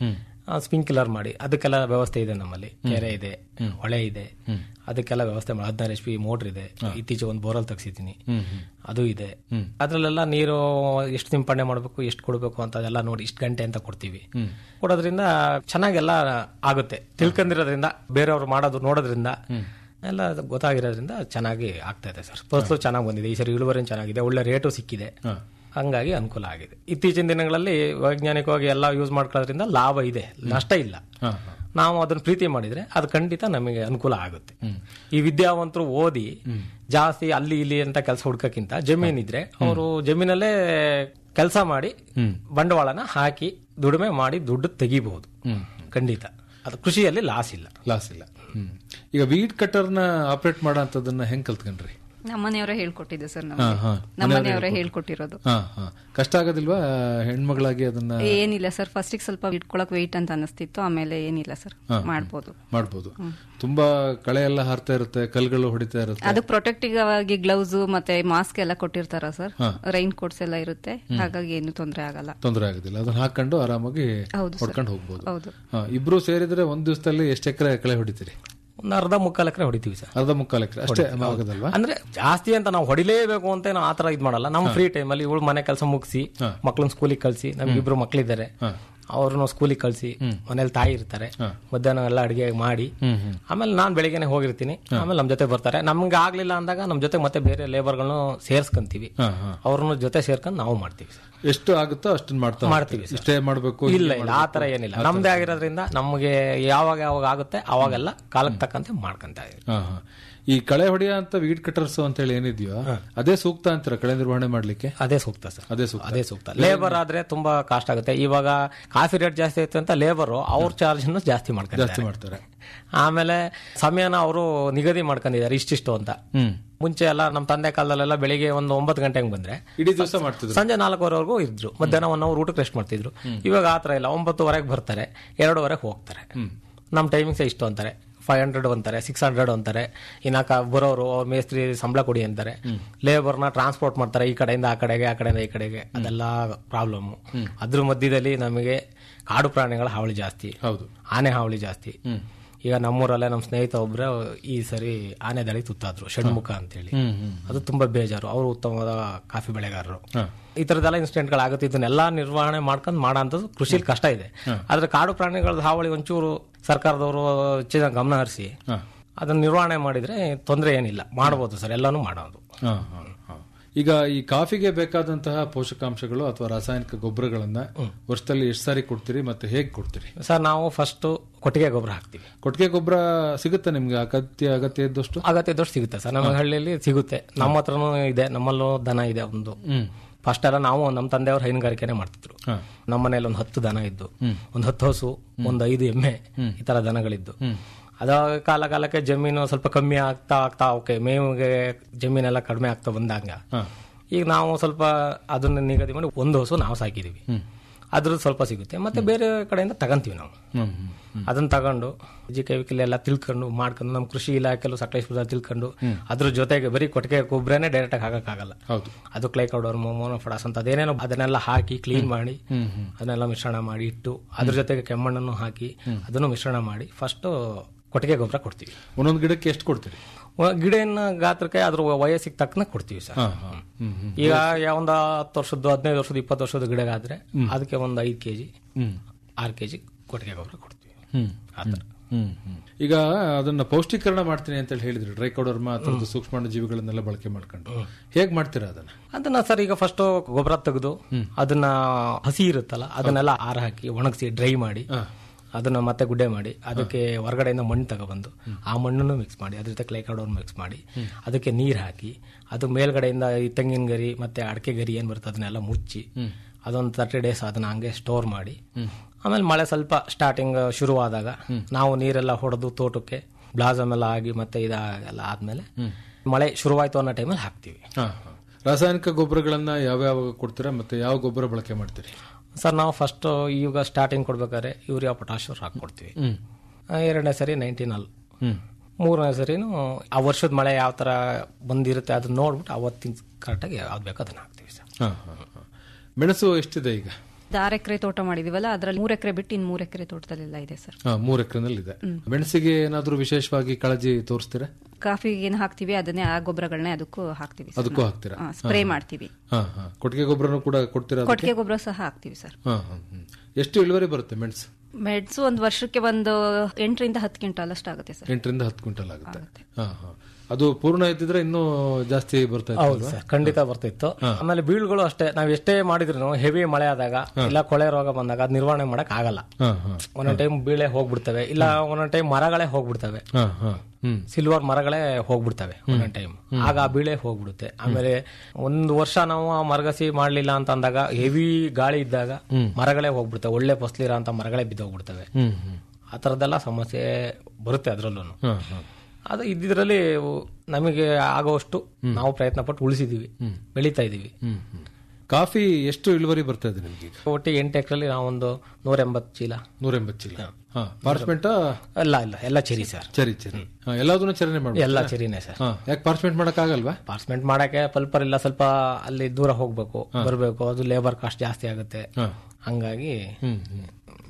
ಸ್ಪ್ರಿಂಕ್ಲರ್ ಮಾಡಿ ಅದಕ್ಕೆಲ್ಲ ವ್ಯವಸ್ಥೆ ಇದೆ ನಮ್ಮಲ್ಲಿ ಕೆರೆ ಇದೆ ಹೊಳೆ ಇದೆ ಅದಕ್ಕೆಲ್ಲ ವ್ಯವಸ್ಥೆ ಮಾಡಿ ಹದಿನಾರು ಎಚ್ ಪಿ ಮೋಟರ್ ಇದೆ ಇತ್ತೀಚೆಗೆ ಒಂದು ಬೋರಲ್ ತೆಗ್ಸಿದ್ದೀನಿ ಅದು ಇದೆ ಅದ್ರಲ್ಲೆಲ್ಲ ನೀರು ಎಷ್ಟು ಸಿಂಪಡಣೆ ಮಾಡಬೇಕು ಎಷ್ಟು ಕೊಡಬೇಕು ಅಂತ ಎಲ್ಲ ನೋಡಿ ಇಷ್ಟು ಗಂಟೆ ಅಂತ ಕೊಡ್ತೀವಿ ಕೊಡೋದ್ರಿಂದ ಚೆನ್ನಾಗೆಲ್ಲ ಆಗುತ್ತೆ ತಿಳ್ಕೊಂಡಿರೋದ್ರಿಂದ ಬೇರೆಯವ್ರು ಮಾಡೋದು ನೋಡೋದ್ರಿಂದ ಎಲ್ಲ ಅದು ಗೊತ್ತಾಗಿರೋದ್ರಿಂದ ಚೆನ್ನಾಗಿ ಆಗ್ತಾ ಇದೆ ಸರ್ ಫಸಲು ಚೆನ್ನಾಗಿ ಬಂದಿದೆ ಈ ಸರಿ ಇಳುವರಿ ಚೆನ್ನಾಗಿದೆ ಒಳ್ಳೆ ರೇಟು ಸಿಕ್ಕಿದೆ ಹಂಗಾಗಿ ಅನುಕೂಲ ಆಗಿದೆ ಇತ್ತೀಚಿನ ದಿನಗಳಲ್ಲಿ ವೈಜ್ಞಾನಿಕವಾಗಿ ಎಲ್ಲ ಯೂಸ್ ಮಾಡ್ಕೊಳ್ಳೋದ್ರಿಂದ ಲಾಭ ಇದೆ ನಷ್ಟ ಇಲ್ಲ ನಾವು ಅದನ್ನ ಪ್ರೀತಿ ಮಾಡಿದ್ರೆ ಅದು ಖಂಡಿತ ನಮಗೆ ಅನುಕೂಲ ಆಗುತ್ತೆ ಈ ವಿದ್ಯಾವಂತರು ಓದಿ ಜಾಸ್ತಿ ಅಲ್ಲಿ ಇಲ್ಲಿ ಅಂತ ಕೆಲಸ ಹುಡ್ಕಕ್ಕಿಂತ ಜಮೀನಿದ್ರೆ ಅವರು ಜಮೀನಲ್ಲೇ ಕೆಲಸ ಮಾಡಿ ಬಂಡವಾಳನ ಹಾಕಿ ದುಡಿಮೆ ಮಾಡಿ ದುಡ್ಡು ತೆಗಿಬಹುದು ಖಂಡಿತ ಅದು ಕೃಷಿಯಲ್ಲಿ ಲಾಸ್ ಇಲ್ಲ ಲಾಸ್ ಇಲ್ಲ ಹ್ಮ್. ಈಗ ವೀಡ್ ಕಟರ್ನ ಆಪರೇಟ್ ಮಾಡೋ ಅಂತದನ್ನ ಹೆಂಗ್ ಕಲ್ತ್ಕೊಂಡ್ರಿ ನಮ್ಮನೆಯವರೇ ಹೇಳ್ಕೊಟ್ಟಿದ್ದೆ ಸರ್ ಹಾ, ನಮಗೆ ಹಾ. ನಮ್ಮನೆಯವರೇ ಹೇಳ್ಕೊಟ್ಟಿರೋದು ಹಾ ಹಾ ಕಷ್ಟ ಆಗೋದಿಲ್ವಾ ಹೆಣ್ಮಗಳಾಗಿ ಅದನ್ನ ಏನಿಲ್ಲ ಸರ್ ಫಸ್ಟಿಗೆ ಸ್ವಲ್ಪ ಇಟ್ಕೊಳಕ್ ವೆಯ್ಟ್ ಅಂತ ಅನಿಸ್ತಿತ್ತು ಆಮೇಲೆ ಏನಿಲ್ಲ ಸರ್ ಮಾಡ್ಬೋದು ಮಾಡ್ಬೋದು ತುಂಬಾ ಕಳೆ ಎಲ್ಲ ಹಾರ್ತಾ ಇರುತ್ತೆ ಕಲ್ಗಳು ಹೊಡಿತಾ ಇರುತ್ತೆ ಅದಕ್ಕೆ ಪ್ರೊಟೆಕ್ಟಿವ್ ಆಗಿ ಗ್ಲೌಸ್ ಮತ್ತೆ ಮಾಸ್ಕ್ ಎಲ್ಲ ಕೊಟ್ಟಿರ್ತಾರ ಸರ್ ರೈನ್ ಕೋಟ್ಸ್ ಎಲ್ಲ ಇರುತ್ತೆ ಹಾಗಾಗಿ ಏನು ತೊಂದರೆ ಆಗಲ್ಲ ತೊಂದರೆ ಆಗೋದಿಲ್ಲ ಅದನ್ನ ಹಾಕೊಂಡು ಆರಾಮಾಗಿ ಹೌದು ಸರ್. ಹೊಡ್ಕೊಂಡು ಹೋಗ್ಬೋದು ಹೌದು ಹಾ, ಇಬ್ರು ಸೇರಿದ್ರೆ ಒಂದ್ ದಿವಸದಲ್ಲಿ ಎಷ್ಟು ಎಕರೆ ಕಳೆ ಹೊಡಿತೀರಿ ಒಂದು ಅರ್ಧ ಮುಕ್ಕಾಲು ಎಕರೆ ಹೊಡಿತೀವಿ ಸರ್ ಅರ್ಧ ಮುಕ್ಕಾಲು ಎಕರೆ ಅಷ್ಟೇ ಆಗೋದಲ್ವಾ ಅಂದ್ರೆ ಜಾಸ್ತಿ ಅಂತ ನಾವು ಹೊಡಿಲೇಬೇಕು ಅಂತ ನಾವು ಆತರ ಇದ್ ಮಾಡಲ್ಲ ನಮ್ಮ ಫ್ರೀ ಟೈಮ್ ಅಲ್ಲಿ ಇವಳು ಮನೆ ಕೆಲಸ ಮುಗಿಸಿ ಮಕ್ಳನ್ನ ಸ್ಕೂಲಿಗೆ ಕಳ್ಸಿ ನಮ್ಗೆ ಇಬ್ರು ಮಕ್ಳಿದ್ದಾರೆ ಅವ್ರನ್ನ ಸ್ಕೂಲಿಗೆ ಕಳ್ಸಿ ಮನೇಲಿ ತಾಯಿ ಇರ್ತಾರೆ ಮಧ್ಯಾಹ್ನ ಎಲ್ಲ ಅಡಿಗೆ ಮಾಡಿ ಆಮೇಲೆ ನಾನ್ ಬೆಳಿಗ್ಗೆನೆ ಹೋಗಿರ್ತೀನಿ ಆಮೇಲೆ ನಮ್ ಜೊತೆ ಬರ್ತಾರೆ ನಮ್ಗೆ ಆಗ್ಲಿಲ್ಲ ಅಂದಾಗ ನಮ್ ಜೊತೆ ಮತ್ತೆ ಬೇರೆ ಲೇಬರ್ಗಳನ್ನ ಸೇರ್ಸ್ಕೊಂತೀವಿ ಅವ್ರನ್ನ ಜೊತೆ ಸೇರ್ಕೊಂಡು ನಾವು ಮಾಡ್ತೀವಿ ಸರ್ ಎಷ್ಟು ಆಗುತ್ತೋ ಅಷ್ಟನ್ನ ಮಾಡ್ತಾ ಮಾಡ್ತೀವಿ ಹೋಗ್ತೀವಿ. ಇಷ್ಟೇ ಮಾಡ್ಬೇಕು ಇಲ್ಲ ಇಲ್ಲ ಆ ತರ ಏನಿಲ್ಲ ನಮ್ದೇ ಆಗಿರೋದ್ರಿಂದ ನಮ್ಗೆ ಯಾವಾಗ ಯಾವಾಗ ಆಗುತ್ತೆ ಅವಾಗೆಲ್ಲ ಕಾಲಕ್ಕೆ ತಕ್ಕಂತೆ ಮಾಡ್ಕೊಂತ ಇದೀವಿ ಹಾ, ಹಾ. ಈ ಕಳೆ ಹೊಡೆಯ ಅಂತ ವೀಡ್ ಕಟರ್ಸ್ ಅಂತ ಹೇಳಿ ಏನಿದೆಯೋ ಅದೇ ಸೂಕ್ತ ಅಂತೀರ ಕಳೆ ನಿರ್ವಹಣೆ ಮಾಡ್ಲಿಕ್ಕೆ ಅದೇ ಸೂಕ್ತ ಸರ್ ಅದೇ ಸೂಕ್ತ ಅದೇ ಸೂಕ್ತ ಲೇಬರ್ ಆದ್ರೆ ತುಂಬಾ ಕಾಸ್ಟ್ ಆಗುತ್ತೆ ಇವಾಗ ಕಾಫಿ ರೇಟ್ ಜಾಸ್ತಿ ಆಯ್ತು ಅಂತ ಲೇಬರ್ ಅವ್ರ ಚಾರ್ಜ್ ಜಾಸ್ತಿ ಮಾಡ್ತಾರೆ ಜಾಸ್ತಿ ಮಾಡ್ತಾರೆ ಆಮೇಲೆ ಸಮಯನ ಅವರು ನಿಗದಿ ಮಾಡ್ಕೊಂಡಿದ್ದಾರೆ ಇಷ್ಟಿಷ್ಟು ಅಂತ ಹ್ಮ್ ಮುಂಚೆ ಎಲ್ಲ ನಮ್ಮ ತಂದೆ ಕಾಲದಲ್ಲೆಲ್ಲ ಬೆಳಿಗ್ಗೆ ಒಂದು ಒಂಬತ್ತು ಗಂಟೆಗೆ ಬಂದ್ರೆ ಇಡೀ ದಿವಸ ಮಾಡ್ತಿದ್ರು ಸಂಜೆ ನಾಲ್ಕುವರೆವರೆಗೂ ಇದ್ರು ಮಧ್ಯಾಹ್ನ ಒನ್ ಅವರ್ ಊಟಕ್ಕೆ ರೆಸ್ಟ್ ಮಾಡ್ತಿದ್ರು ಇವಾಗ ಆತರ ಇಲ್ಲ ಒಂಬತ್ತುವರೆಗೆ ಬರ್ತಾರೆ ಎರಡೂವರೆಗೆ ಹೋಗ್ತಾರೆ ನಮ್ಮ ಟೈಮಿಂಗ್ಸ್ ಇಷ್ಟು ಅಂತಾರೆ ಫೈವ್ ಹಂಡ್ರೆಡ್ ಅಂತಾರೆ ಸಿಕ್ಸ್ ಹಂಡ್ರೆಡ್ ಅಂತಾರೆ ಇನ್ನಾಕ ಬರೋರು ಅವ್ರ ಮೇಸ್ತ್ರಿ ಸಂಬಳ ಕೊಡಿ ಅಂತಾರೆ ಲೇಬರ್ನ ಟ್ರಾನ್ಸ್ಪೋರ್ಟ್ ಮಾಡ್ತಾರೆ ಈ ಕಡೆಯಿಂದ ಆ ಕಡೆಗೆ ಆ ಕಡೆಯಿಂದ ಈ ಕಡೆಗೆ ಅದೆಲ್ಲ ಪ್ರಾಬ್ಲಮ್ ಅದ್ರ ಮಧ್ಯದಲ್ಲಿ ನಮಗೆ ಕಾಡು ಪ್ರಾಣಿಗಳ ಹಾವಳಿ ಜಾಸ್ತಿ ಹೌದು ಆನೆ ಹಾವಳಿ ಜಾಸ್ತಿ ಈಗ ನಮ್ಮೂರಲ್ಲೇ ನಮ್ಮ ಸ್ನೇಹಿತ ಒಬ್ರೆ ಈ ಸರಿ ಆನೆ ದಾಳಿ ತುತ್ತಾದ್ರು ಷಣ್ಮುಖ ಅಂತೇಳಿ ಅದು ತುಂಬಾ ಬೇಜಾರು ಅವರು ಉತ್ತಮವಾದ ಕಾಫಿ ಬೆಳೆಗಾರರು ಈ ತರದೆಲ್ಲ ಇನ್ಸಿಡೆಂಟ್ ಗಳಾಗುತ್ತೆ ಇದನ್ನೆಲ್ಲ ನಿರ್ವಹಣೆ ಮಾಡ್ಕೊಂಡು ಮಾಡೋಂಥದ್ದು ಕೃಷಿಲಿ ಕಷ್ಟ ಇದೆ ಆದ್ರೆ ಕಾಡು ಪ್ರಾಣಿಗಳ ಹಾವಳಿ ಒಂಚೂರು ಸರ್ಕಾರದವರು ಹೆಚ್ಚಿನ ಗಮನ ಹರಿಸಿ ಅದನ್ನ ನಿರ್ವಹಣೆ ಮಾಡಿದ್ರೆ ತೊಂದರೆ ಏನಿಲ್ಲ ಮಾಡ್ಬೋದು ಸರ್ ಎಲ್ಲಾನು ಮಾಡೋದು ಹಾ, ಹಾ, ಹಾ. ಈಗ ಈ ಕಾಫಿಗೆ ಬೇಕಾದಂತಹ ಪೋಷಕಾಂಶಗಳು ಅಥವಾ ರಾಸಾಯನಿಕ ಗೊಬ್ಬರಗಳನ್ನ ವರ್ಷದಲ್ಲಿ ಎಷ್ಟು ಸಾರಿ ಕೊಡ್ತೀರಿ ಮತ್ತೆ ಹೇಗೆ ಕೊಡ್ತೀರಿ ಸರ್ ನಾವು ಫಸ್ಟ್ ಕೊಟ್ಟಿಗೆ ಗೊಬ್ಬರ ಹಾಕ್ತಿವಿ ಕೊಟ್ಟಿಗೆ ಗೊಬ್ಬರ ಸಿಗುತ್ತೆ ನಿಮ್ಗೆ ಅಗತ್ಯ ಅಗತ್ಯ ಇದ್ದಷ್ಟು ಅಗತ್ಯ ದೊಡ್ಡ ಸಿಗುತ್ತೆ ಸರ್ ನಮ್ಮ ಹಳ್ಳಿಯಲ್ಲಿ ಸಿಗುತ್ತೆ ನಮ್ಮ ಹತ್ರನೂ ಇದೆ ನಮ್ಮಲ್ಲೂ ದನ ಇದೆ ಒಂದು ಫಸ್ಟ್ ಎಲ್ಲ ನಾವು ನಮ್ಮ ತಂದೆಯವರು ಹೈನುಗಾರಿಕೆನೆ ಮಾಡ್ತಿದ್ರು ನಮ್ಮ ಮನೇಲಿ ಒಂದು ಹತ್ತು ದನ ಇದ್ದು ಒಂದು ಹತ್ತು ಹಸು ಒಂದು ಐದು ಎಮ್ಮೆ ಈ ತರ ದನಗಳಿದ್ದು ಅದ ಕಾಲ ಕಾಲಕ್ಕೆ ಜಮೀನು ಸ್ವಲ್ಪ ಕಮ್ಮಿ ಆಗ್ತಾ ಆಗ್ತಾ ಓಕೆ ಮೇವಿಗೆ ಜಮೀನೆಲ್ಲ ಕಡಿಮೆ ಆಗ್ತಾ ಬಂದಾಗ ಈಗ ನಾವು ಸ್ವಲ್ಪ ಅದನ್ನ ನಿಗದಿ ಮಾಡಿ ಒಂದು ಹಸು ನಾವು ಸಾಕಿದೀವಿ ಅದ್ರದ್ದು ಸ್ವಲ್ಪ ಸಿಗುತ್ತೆ ಮತ್ತೆ ಬೇರೆ ಕಡೆಯಿಂದ ತಗಂತೀವಿ ನಾವು ಅದನ್ನ ತಗೊಂಡು ಜಿ ಕೆ ಎಲ್ಲ ತಿಳ್ಕೊಂಡು ಮಾಡ್ಕೊಂಡು ನಮ್ಮ ಕೃಷಿ ಇಲಾಖೆಲ್ಲೂ ಸಕಲೇಶ್ಪುರ ತಿಳ್ಕೊಂಡು ಅದ್ರ ಜೊತೆಗೆ ಬರೀ ಕೊಟ್ಟಿಗೆ ಗೊಬ್ಬರನೇ ಡೈರೆಕ್ಟ್ ಆಗಿ ಹಾಕಕ್ಕಾಗಲ್ಲ ಹೌದು ಅದು ಕ್ಲೈಕೌಡರ್ ಮೋನೋಫಡಾಸ್ ಅಂತ ಅದೇನೇನೋ ಅದನ್ನೆಲ್ಲ ಹಾಕಿ ಕ್ಲೀನ್ ಮಾಡಿ ಅದನ್ನೆಲ್ಲ ಮಿಶ್ರಣ ಮಾಡಿ ಇಟ್ಟು ಅದ್ರ ಜೊತೆಗೆ ಕೆಮ್ಮಣ್ಣನ್ನು ಹಾಕಿ ಅದನ್ನು ಮಿಶ್ರಣ ಮಾಡಿ ಫಸ್ಟ್ ಕೊಟ್ಟಿಗೆ ಗೊಬ್ಬರ ಕೊಡ್ತೀವಿ ಒಂದೊಂದು ಗಿಡಕ್ಕೆ ಎಷ್ಟು ಕೊಡ್ತೀರಿ ವ- ಗಿಡನ ಗಾತ್ರಕ್ಕೆ ಅದ್ರ ವಯಸ್ಸಿಗೆ ತಕ್ಕನ ಕೊಡ್ತೀವಿ ಸರ್ ಈಗ ಯಾ- ಒಂದು ಹತ್ತು ವರ್ಷದ್ದು ಹದಿನೈದು ವರ್ಷದ ಇಪ್ಪತ್ತು ವರ್ಷದ ಗಿಡಗಾದ್ರೆ ಅದಕ್ಕೆ ಒಂದು ಐದು ಕೆಜಿ ಆರು ಕೆಜಿ ಕೊಟ್ಟಿಗೆ ಗೊಬ್ಬರ ಕೊಡ್ತೀವಿ ಆ ಥರ ಹ್ಮ್ ಹ್ಮ್. ಈಗ ಅದನ್ನ ಪೌಷ್ಟೀಕರಣ ಮಾಡ್ತೀನಿ ಅಂತ ಹೇಳಿ ಹೇಳಿದ್ರಿ ಟ್ರೈಕೋಡರ್ಮ ಅಥವಾ ಸೂಕ್ಷ್ಮಾಣು ಜೀವಿಗಳನ್ನೆಲ್ಲ ಬಳಕೆ ಮಾಡ್ಕೊಂಡು ಹೇಗ್ ಮಾಡ್ತೀರಾ ಅದನ್ನ ಅದನ್ನ ಸರ್ ಈಗ ಫಸ್ಟ್ ಗೊಬ್ಬರ ತೆಗೆದು ಅದನ್ನ ಹಸಿ ಇರುತ್ತಲ್ಲ ಅದನ್ನೆಲ್ಲ ಆರ ಹಾಕಿ ಒಣಗಿಸಿ ಡ್ರೈ ಮಾಡಿ ಅದನ್ನ ಮತ್ತೆ ಗುಡ್ಡೆ ಮಾಡಿ ಅದಕ್ಕೆ ಹೊರಗಡೆಯಿಂದ ಮಣ್ಣು ತಗೊಬಂದು ಆ ಮಣ್ಣನ್ನು ಮಿಕ್ಸ್ ಮಾಡಿ ಅದ್ರ ಜೊತೆ ಕ್ಲೈಕಾಡೋರ್ ಮಿಕ್ಸ್ ಮಾಡಿ ಅದಕ್ಕೆ ನೀರು ಹಾಕಿ ಅದು ಮೇಲ್ಗಡೆಯಿಂದ ಈ ತೆಂಗಿನ ಗರಿ ಮತ್ತೆ ಅಡಕೆ ಗರಿ ಏನ್ ಬರುತ್ತೆ ಅದನ್ನೆಲ್ಲ ಮುಚ್ಚಿ ಅದೊಂದು ತರ್ಟಿ ಡೇಸ್ ಅದನ್ನ ಹಂಗೆ ಸ್ಟೋರ್ ಮಾಡಿ ಆಮೇಲೆ ಮಳೆ ಸ್ವಲ್ಪ ಸ್ಟಾರ್ಟಿಂಗ್ ಶುರುವಾದಾಗ ನಾವು ನೀರೆಲ್ಲ ಹೊಡೆದು ತೋಟಕ್ಕೆ ಬ್ಲಾಸಮ್ ಎಲ್ಲ ಆಗಿ ಮತ್ತೆ ಇದೆಲ್ಲ ಆದ್ಮೇಲೆ ಮಳೆ ಶುರುವಾಯ್ತು ಅನ್ನೋ ಟೈಮಲ್ಲಿ ಹಾಕ್ತಿವಿ ಹಾ, ಹಾ. ರಾಸಾಯನಿಕ ಗೊಬ್ಬರಗಳನ್ನ ಯಾವ್ಯಾವ ಕೊಡ್ತೀರಾ ಮತ್ತೆ ಯಾವ ಗೊಬ್ಬರ ಬಳಕೆ ಮಾಡ್ತೀರಿ ಸರ್ ನಾವು ಫಸ್ಟ್ ಈಗ ಸ್ಟಾರ್ಟಿಂಗ್ ಕೊಡ್ಬೇಕಾದ್ರೆ ಯೂರಿಯಾ ಪೊಟಾಷ್ ಹಾಕೊಡ್ತೀವಿ ಆ, ಎರಡನೇ ಸರಿ ನೈನ್ಟೀನ್ ಅಲ್ ಮೂರನೇ ಸರಿನು ಆ ವರ್ಷದ ಮಳೆ ಯಾವ ತರ ಬಂದಿರುತ್ತೆ ಅದನ್ನ ನೋಡ್ಬಿಟ್ಟು ಅವತ್ತಿನ ಕರೆಕ್ಟಾಗಿ ಯಾವ್ದು ಬೇಕೋ ಅದನ್ನ ಹಾಕ್ತೀವಿ ಸರ್ ಹಾ, ಹಾ, ಹಾ. ಮೆಣಸು ಎಷ್ಟಿದೆ ಈಗ ಆರು ಎಕರೆ ತೋಟ ಮಾಡಿದೀವಲ್ಲ ಅದ್ರಲ್ಲಿ ಮೂರ್ ಎಕರೆ ಬಿಟ್ಟು ಇನ್ ಮೂರ್ ಎಕರೆ ತೋಟದಲ್ಲೆಲ್ಲ ಇದೆ ಸರ್ ಹಾ, ಮೂರ್ ಎಕರೆನಲ್ಲಿ ಇದೆ ಮೆಣಸಿಗೆ ಏನಾದ್ರೂ ವಿಶೇಷವಾಗಿ ಕಾಳಜಿ ತೋರಿಸ್ತೀರಾ ಕಾಫಿಗೆ ಏನ್ ಹಾಕ್ತಿವಿ ಅದನ್ನೇ ಆ ಗೊಬ್ಬರಗಳನ್ನೇ ಅದಕ್ಕೂ ಹಾಕ್ತಿವಿ ಸರ್ ಅದಕ್ಕೂ ಹಾಕ್ತೀರಾ ಸ್ಪ್ರೇ ಮಾಡ್ತೀವಿ ಹಾ ಹಾ ಕೊಟ್ಟಿಗೆ ಗೊಬ್ಬರನು ಕೂಡ ಕೊಡ್ತೀರಾ ಅದಕ್ಕೆ? ಕೊಟ್ಟಿಗೆ ಗೊಬ್ಬರ ಸಹ ಹಾಕ್ತಿವಿ ಸರ್ ಹಾ ಹಾ ಹ್ಮ್. ಎಷ್ಟು ಇಳುವರಿ ಬರುತ್ತೆ ಮೆಣಸು ಮೆಡ್ಸು ಒಂದ್ ವರ್ಷಕ್ಕೆ ಒಂದು ಎಂಟರಿಂದ ಹತ್ತು ಕ್ವಿಂಟಾಲ್ ಅಷ್ಟು ಆಗುತ್ತೆ ಸರ್ ಎಂಟರಿಂದ ಹತ್ತು ಕ್ವಿಂಟಲ್ ಆಗುತ್ತೆ ಹಾ ಹಾ ಅದು ಪೂರ್ಣ ಇದ್ದಿದ್ರೆ ಇನ್ನೂ ಜಾಸ್ತಿ ಬರ್ತಾ ಇತ್ತು ಹೌದು ಸರ್ ಖಂಡಿತ ಬರ್ತಿತ್ತು ಆಮೇಲೆ ಬೀಳ್ಗಳು ಅಷ್ಟೇ ನಾವ್ ಎಷ್ಟೇ ಮಾಡಿದ್ರು ಹೆವಿ ಮಳೆ ಆದಾಗ ಇಲ್ಲ ಕೊಳೆ ರೋಗ ಬಂದಾಗ ಅದ್ ನಿರ್ವಹಣೆ ಮಾಡಕ್ ಆಗಲ್ಲ ಹಾ ಹಾ ಒಂದೊಂದ್ ಟೈಮ್ ಬೀಳೆ ಹೋಗ್ಬಿಡ್ತವೆ ಇಲ್ಲ ಒಂದೊಂದ್ ಟೈಮ್ ಮರಗಳೇ ಹೋಗ್ಬಿಡ್ತವೆ ಹಾ ಹಾ ಹ್ಮ್ ಸಿಲ್ವರ್ ಮರಗಳೇ ಹೋಗ್ಬಿಡ್ತವೆ ಒಂದೊಂದ್ ಟೈಮ್ ಆಗ ಆ ಬೀಳೆ ಹೋಗ್ಬಿಡುತ್ತೆ ಆಮೇಲೆ ಒಂದು ವರ್ಷ ನಾವು ಆ ಮರಗಸಿ ಮಾಡ್ಲಿಲ್ಲ ಅಂತ ಅಂದಾಗ ಹೆವಿ ಗಾಳಿ ಇದ್ದಾಗ ಮರಗಳೇ ಹೋಗ್ಬಿಡ್ತವೆ ಒಳ್ಳೆ ಫಸ್ಲಿರ ಅಂತ ಮರಗಳೇ ಬಿದ್ದೋಗ್ಬಿಡ್ತವೆ ಹ್ಮ್ ಹ್ಮ್ ಆ ತರದೆಲ್ಲ ಸಮಸ್ಯೆ ಬರುತ್ತೆ ಅದ್ರಲ್ಲೂ ಹಾ ಹಾ ಅದು ಇದ್ದಿದ್ರಲ್ಲಿ ನಮಗೆ ಆಗೋಷ್ಟು ನಾವು ಪ್ರಯತ್ನ ಪಟ್ಟು ಉಳಿಸಿದೀವಿ ಬೆಳೀತಾ ಇದೀವಿ ಹ್ಮ್ ಹ್ಮ್ ಕಾಫಿ ಎಷ್ಟು ಇಳುವರಿ ಬರ್ತಾ ಇದೆ ನಿಮ್ಗೆ ಈಗ ಒಟ್ಟು ಎಂಟು ಎಕರೆಲ್ಲಿ ನಾವೊಂದು ನೂರ ಎಂಬತ್ತು ಚೀಲ ನೂರ ಎಂಬತ್ತು ಚೀಲ ಹಾ ಪಾರ್ಚ್ಮೆಂಟ್ ಇಲ್ಲ ಇಲ್ಲ ಎಲ್ಲ ಚೆರಿ ಸರ್ ಚರಿ ಚರಿ ಹಾ ಎಲ್ಲದನ್ನು ಚರಣೆ ಮಾಡ್ಬೋದು ಎಲ್ಲ ಚೆರಿನೇ ಸರ್ ಹಾ ಯಾಕೆ ಪಾರ್ಚ್ಮೆಂಟ್ ಮಾಡಕ್ ಆಗಲ್ವಾ ಪಾರ್ಸ್ಮೆಂಟ್ ಮಾಡಕ್ಕೆ ಪಲ್ಪರ್ ಇಲ್ಲ ಸ್ವಲ್ಪ ಅಲ್ಲಿ ದೂರ ಹೋಗ್ಬೇಕು ಬರ್ಬೇಕು ಅದು ಲೇಬರ್ ಕಾಸ್ಟ್ ಜಾಸ್ತಿ ಆಗುತ್ತೆ ಹಾ ಹಂಗಾಗಿ ಹ್ಮ್ ಹ್ಮ್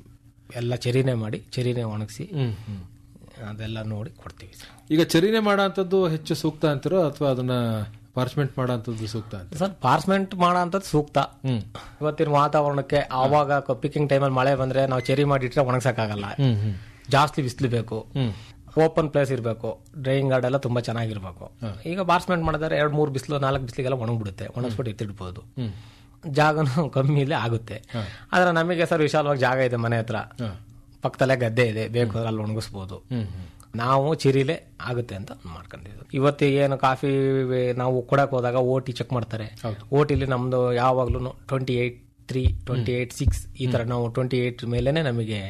ಎಲ್ಲ ಚೆರಿನೇ ಮಾಡಿ ಚೆರಿನೇ ಒಣಗಿಸಿ ಹ್ಮ್ ಹ್ಮ್ ಅದೆಲ್ಲ ನೋಡಿ ಕೊಡ್ತೀವಿ ಸರ್ ಈಗ ಚರಿನೆ ಮಾಡೋಂಥದ್ದು ಹೆಚ್ಚು ಸೂಕ್ತ ಅಂತೀರೋ ಅಥವಾ ಅದನ್ನ ಪಾರ್ಚ್ಮೆಂಟ್ ಮಾಡೋಂಥದ್ದು ಸೂಕ್ತ ಅಂತ ಸರ್ ಪಾರ್ಸ್ಮೆಂಟ್ ಮಾಡೋ ಅಂಥದ್ದು ಸೂಕ್ತ ಹ್ಮ್ ಇವತ್ತಿನ ವಾತಾವರಣಕ್ಕೆ ಆವಾಗ ಪಿಕ್ಕಿಂಗ್ ಟೈಮಲ್ಲಿ ಮಳೆ ಬಂದ್ರೆ ನಾವು ಚೆರಿ ಮಾಡಿಟ್ರೆ ಒಣಗ್ಸಕ್ಕಾಗಲ್ಲ ಹ್ಮ್ ಹ್ಮ್ ಜಾಸ್ತಿ ಬಿಸಿಲು ಬೇಕು ಹ್ಮ್ ಓಪನ್ ಪ್ಲೇಸ್ ಇರಬೇಕು ಡ್ರೈಯಿಂಗ್ ಗಾರ್ಡ್ ಎಲ್ಲ ತುಂಬಾ ಚೆನ್ನಾಗಿರ್ಬೇಕು ಈಗ ಬಾರ್ಸ್ಮೆಂಟ್ ಮಾಡಿದ್ರೆ ಎರಡ್ ಮೂರು ಬಿಸಿಲು ನಾಲ್ಕು ಬಿಸಿಲಿಗೆಲ್ಲ ಒಣಗ್ಬಿಡುತ್ತೆ ಒಣಗಿಸ್ಬಿಟ್ಟು ಎತ್ತಿಡ್ಬೋದು ಹ್ಮ್ ಜಾಗನೂ ಕಮ್ಮಿ ಇಲ್ಲೇ ಆಗುತ್ತೆ ಆದ್ರೆ ನಮಗೆ ಸರ್ ವಿಶಾಲವಾಗಿ ಜಾಗ ಇದೆ ಮನೆ ಹತ್ರ ಹಾ. ಪಕ್ಕದಲ್ಲೇ ಗದ್ದೆ ಇದೆ ಬೇಕು ಅಲ್ಲಿ ಒಣಗಿಸ್ಬೋದು ಹ್ಮ್ ಹ್ಮ್ ನಾವು ಚಿರಿಲೆ ಆಗುತ್ತೆ ಅಂತ ಮಾಡ್ಕೊಂಡಿದ್ವಿ ಇವತ್ತಿಗೆ ಏನು ಕಾಫಿ ನಾವು ಕೊಡಕ್ ಹೋದಾಗ ಓಟಿ ಚೆಕ್ ಮಾಡ್ತಾರೆ ಓಟಿಲಿ ನಮ್ದು ಯಾವಾಗ್ಲೂ twenty eight three twenty eight six ಈ ತರ ನಾವು ಟ್ವೆಂಟಿ ಏಟ್ ಮೇಲೆನೆ ನಮಗೆ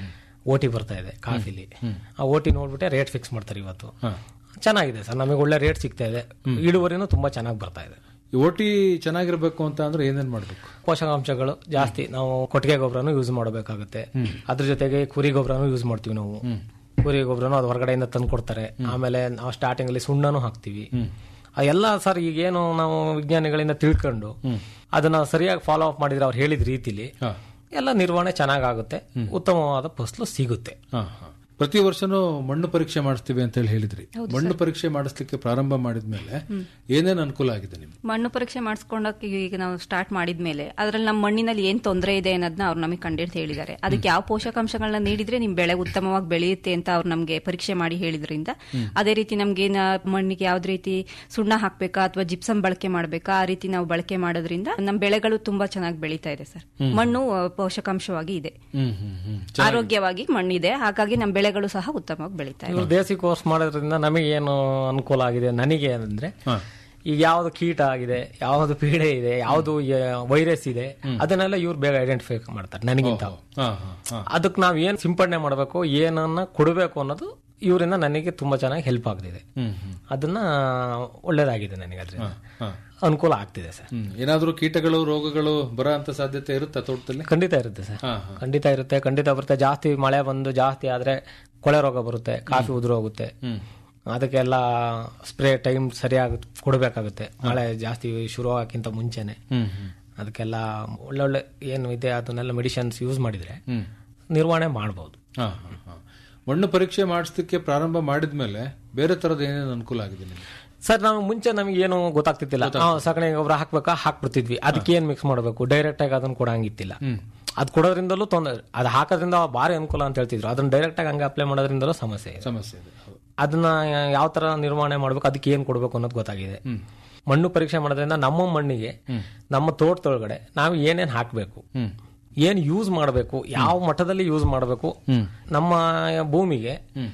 ಓಟಿ ಬರ್ತಾ ಇದೆ ಕಾಫಿಲಿ ಆ ಓಟಿ ನೋಡ್ಬಿಟ್ಟೆ ರೇಟ್ ಫಿಕ್ಸ್ ಮಾಡ್ತಾರೆ ಇವತ್ತು ಚೆನ್ನಾಗಿದೆ ಸರ್ ನಮಗೆ ಒಳ್ಳೆ ರೇಟ್ ಸಿಗ್ತಾ ಇದೆ ಇಳುವರಿನೂ ತುಂಬಾ ಚೆನ್ನಾಗಿ ಬರ್ತಾ ಇದೆ ಈ ಓಟಿ ಚೆನ್ನಾಗಿರ್ಬೇಕು ಅಂತ ಅಂದ್ರೆ ಏನೇನ್ ಮಾಡ್ಬೇಕು ಪೋಷಕಾಂಶಗಳು ಜಾಸ್ತಿ ನಾವು ಕೊಟ್ಟಿಗೆ ಗೊಬ್ಬರನು ಯೂಸ್ ಮಾಡಬೇಕಾಗುತ್ತೆ ಅದ್ರ ಜೊತೆಗೆ ಕುರಿ ಗೊಬ್ಬರನು ಯೂಸ್ ಮಾಡ್ತೀವಿ ನಾವು ಕುರಿ ಗೊಬ್ಬರನು ಅದು ಹೊರಗಡೆಯಿಂದ ತಂದು ಕೊಡ್ತಾರೆ ಆಮೇಲೆ ನಾವು ಸ್ಟಾರ್ಟಿಂಗ್ ಅಲ್ಲಿ ಸುಣ್ಣನು ಹಾಕ್ತಿವಿ ಆ ಎಲ್ಲ ಸರ್ ಈಗೇನು ನಾವು ವಿಜ್ಞಾನಿಗಳಿಂದ ತಿಳ್ಕೊಂಡು ಅದನ್ನ ಸರಿಯಾಗಿ ಫಾಲೋ ಅಪ್ ಮಾಡಿದ್ರೆ ಅವ್ರು ಹೇಳಿದ ರೀತಿಲಿ ಹಾ ಎಲ್ಲ ನಿರ್ವಹಣೆ ಚೆನ್ನಾಗಾಗುತ್ತೆ ಉತ್ತಮವಾದ ಫಸಲು ಸಿಗುತ್ತೆ ಹಾ ಹಾ ಪ್ರತಿ ವರ್ಷನೂ ಮಣ್ಣು ಪರೀಕ್ಷೆ ಮಾಡಿಸ್ತೀವಿ ಅಂತ ಹೇಳಿ ಹೇಳಿದ್ರಿ ಮಣ್ಣು ಪರೀಕ್ಷೆ ಮಾಡಿಸ್ಲಿಕ್ಕೆ ಪ್ರಾರಂಭ ಮಾಡಿದ್ಮೇಲೆ ಏನೇನ್ ಅನುಕೂಲ ಆಗಿದೆ ನಿಮ್ಗೆ ಮಣ್ಣು ಪರೀಕ್ಷೆ ಮಾಡಿಸ್ಕೊಂಡಕ್ಕೆ ಈಗ ನಾವು ಸ್ಟಾರ್ಟ್ ಮಾಡಿದ್ಮೇಲೆ ಅದ್ರಲ್ಲಿ ನಮ್ಮ ಮಣ್ಣಿನಲ್ಲಿ ಏನ್ ತೊಂದರೆ ಇದೆ ಅನ್ನೋದನ್ನ ಅವ್ರು ನಮಗೆ ಕಂಡಿಡ್ದು ಹೇಳಿದ್ದಾರೆ ಅದಕ್ಕೆ ಯಾವ ಪೋಷಕಾಂಶಗಳನ್ನ ನೀಡಿದ್ರೆ ನಿಮ್ ಬೆಳೆ ಉತ್ತಮವಾಗಿ ಬೆಳೆಯುತ್ತೆ ಅಂತ ಅವ್ರು ನಮಗೆ ಪರೀಕ್ಷೆ ಮಾಡಿ ಹೇಳಿದ್ರಿಂದ ಅದೇ ರೀತಿ ನಮ್ಗೆ ಏನ ಮಣ್ಣಿಗೆ ಯಾವ್ದು ರೀತಿ ಸುಣ್ಣ ಹಾಕ್ಬೇಕಾ ಅಥವಾ ಜಿಪ್ಸಮ್ ಬಳಕೆ ಮಾಡ್ಬೇಕಾ ಆ ರೀತಿ ನಾವು ಬಳಕೆ ಮಾಡೋದ್ರಿಂದ ನಮ್ಮ ಬೆಳೆಗಳು ತುಂಬಾ ಚೆನ್ನಾಗಿ ಬೆಳೀತಾ ಇದೆ ಸರ್ ಮಣ್ಣು ಆ, ಪೋಷಕಾಂಶವಾಗಿ ಇದೆ ಹ್ಮ್ ಹ್ಮ್ ಹ್ಮ್ ಆರೋಗ್ಯವಾಗಿ ಮಣ್ಣಿದೆ ಹಾಗಾಗಿ ನಮ್ಮ ಬೆಳೆಗಳು ಸಹ ಉತ್ತಮವಾಗಿ ಬೆಳೀತಾ ಇದೆ ಇವ್ರು ದೇಸಿ ಕೋರ್ಸ್ ಮಾಡೋದ್ರಿಂದ ನಮಗೆ ಏನು ಅನುಕೂಲ ಆಗಿದೆ ನನಗೆ ಅಂದ್ರೆ ಈಗ ಯಾವ್ದು ಕೀಟ ಆಗಿದೆ ಯಾವ್ದು ಪೀಡೆ ಇದೆ ಯಾವ್ದು ವೈರಸ್ ಇದೆ ಅದನ್ನೆಲ್ಲ ಇವ್ರು ಬೇಗ ಐಡೆಂಟಿಫೈ ಮಾಡ್ತಾರೆ ನನಗಿಂತ ಹಾ ಹಾ ಹಾ ಅದಕ್ಕೆ ನಾವ್ ಏನ್ ಸಿಂಪಡಣೆ ಮಾಡಬೇಕು ಏನನ್ನ ಕೊಡಬೇಕು ಅನ್ನೋದು ಇವರಿಂದ ನನಗೆ ತುಂಬಾ ಚೆನ್ನಾಗಿ ಹೆಲ್ಪ್ ಆಗ್ತಿದೆ ಹ್ಮ್ ಹ್ಮ್ ಅದನ್ನ ಒಳ್ಳೇದಾಗಿದೆ ನನಗೆ ಅದರಿಂದ ಹಾ ಅನುಕೂಲ ಆಗ್ತಿದೆ ಸರ್ ಹ್ಮ್ ಏನಾದ್ರೂ ಕೀಟಗಳು ರೋಗಗಳು ಬರೋ ಅಂತ ಸಾಧ್ಯತೆ ಇರುತ್ತಾ ತೋಟದಲ್ಲಿ ಖಂಡಿತ ಇರುತ್ತೆ ಸರ್ ಹಾ ಖಂಡಿತ ಇರುತ್ತೆ ಖಂಡಿತ ಬರುತ್ತೆ ಜಾಸ್ತಿ ಮಳೆ ಬಂದು ಜಾಸ್ತಿ ಆದ್ರೆ ಕೊಳೆ ರೋಗ ಬರುತ್ತೆ ಕಾಫಿ ಉದುರು ಹೋಗುತ್ತೆ ಹ್ಮ್ ಅದಕ್ಕೆಲ್ಲ ಸ್ಪ್ರೇ ಟೈಮ್ ಸರಿಯಾಗಿ ಕೊಡಬೇಕಾಗುತ್ತೆ ಮಳೆ ಜಾಸ್ತಿ ಶುರು ಆಗಕ್ಕಿಂತ ಮುಂಚೆನೆ ಹ್ಮ್ ಹ್ಮ್ ಅದಕ್ಕೆಲ್ಲ ಒಳ್ಳೊಳ್ಳೆ ಏನು ಇದೆ ಅದನ್ನೆಲ್ಲ ಮೆಡಿಸಿನ್ಸ್ ಯೂಸ್ ಮಾಡಿದ್ರೆ ಹ್ಮ್ ನಿರ್ವಹಣೆ ಮಾಡಬಹುದು ಹಾ ಹಾ ಹಾ ಮಣ್ಣು ಪರೀಕ್ಷೆ ಮಾಡಿಸ್ಲಿಕ್ಕೆ ಪ್ರಾರಂಭ ಮಾಡಿದ್ಮೇಲೆ ಬೇರೆ ತರದ ಏನೇನು ಅನುಕೂಲ ಆಗಿದೆ ನಿಮ್ಗೆ ಸರ್ ನಾವು ಮುಂಚೆ ನಮಗೆ ಏನು ಗೊತ್ತಾಗ್ತಿತ್ತಿಲ್ಲ ನಾವು ಸಗಣಿ ಗೊಬ್ಬರ ಹಾಕ್ಬೇಕಾ ಹಾಕ್ಬಿಡ್ತಿದ್ವಿ ಅದಕ್ಕೆ ಏನ್ ಮಿಕ್ಸ್ ಮಾಡಬೇಕು ಡೈರೆಕ್ಟ್ ಆಗಿ ಅದನ್ನ ಕೊಡಂಗಿತ್ತಿಲ್ಲ ಅದ್ ಕೊಡೋದ್ರಿಂದಲೂ ತೊಂದರೆ ಅದು ಹಾಕೋದ್ರಿಂದ ಭಾರಿ ಅನುಕೂಲ ಅಂತ ಹೇಳ್ತಿದ್ರು ಅದನ್ನ ಡೈರೆಕ್ಟ್ ಆಗಿ ಹಂಗೆ ಅಪ್ಲೈ ಮಾಡೋದ್ರಿಂದಲೂ ಸಮಸ್ಯೆ ಇದೆ ಸಮಸ್ಯೆ ಇದೆ ಹೌದು. ಅದನ್ನ ಯಾವ ತರ ನಿರ್ವಹಣೆ ಮಾಡ್ಬೇಕು ಅದಕ್ಕೆ ಏನ್ ಕೊಡ್ಬೇಕು ಅನ್ನೋದು ಗೊತ್ತಾಗಿದೆ ಮಣ್ಣು ಪರೀಕ್ಷೆ ಮಾಡೋದ್ರಿಂದ ನಮ್ಮ ಮಣ್ಣಿಗೆ ನಮ್ಮ ತೋಟದೊಳಗಡೆ ನಾವು ಏನೇನ್ ಹಾಕ್ಬೇಕು ಹ್ಮ್ ಏನ್ ಯೂಸ್ ಮಾಡಬೇಕು ಯಾವ ಮಟ್ಟದಲ್ಲಿ ಯೂಸ್ ಮಾಡಬೇಕು ನಮ್ಮ ಭೂಮಿಗೆ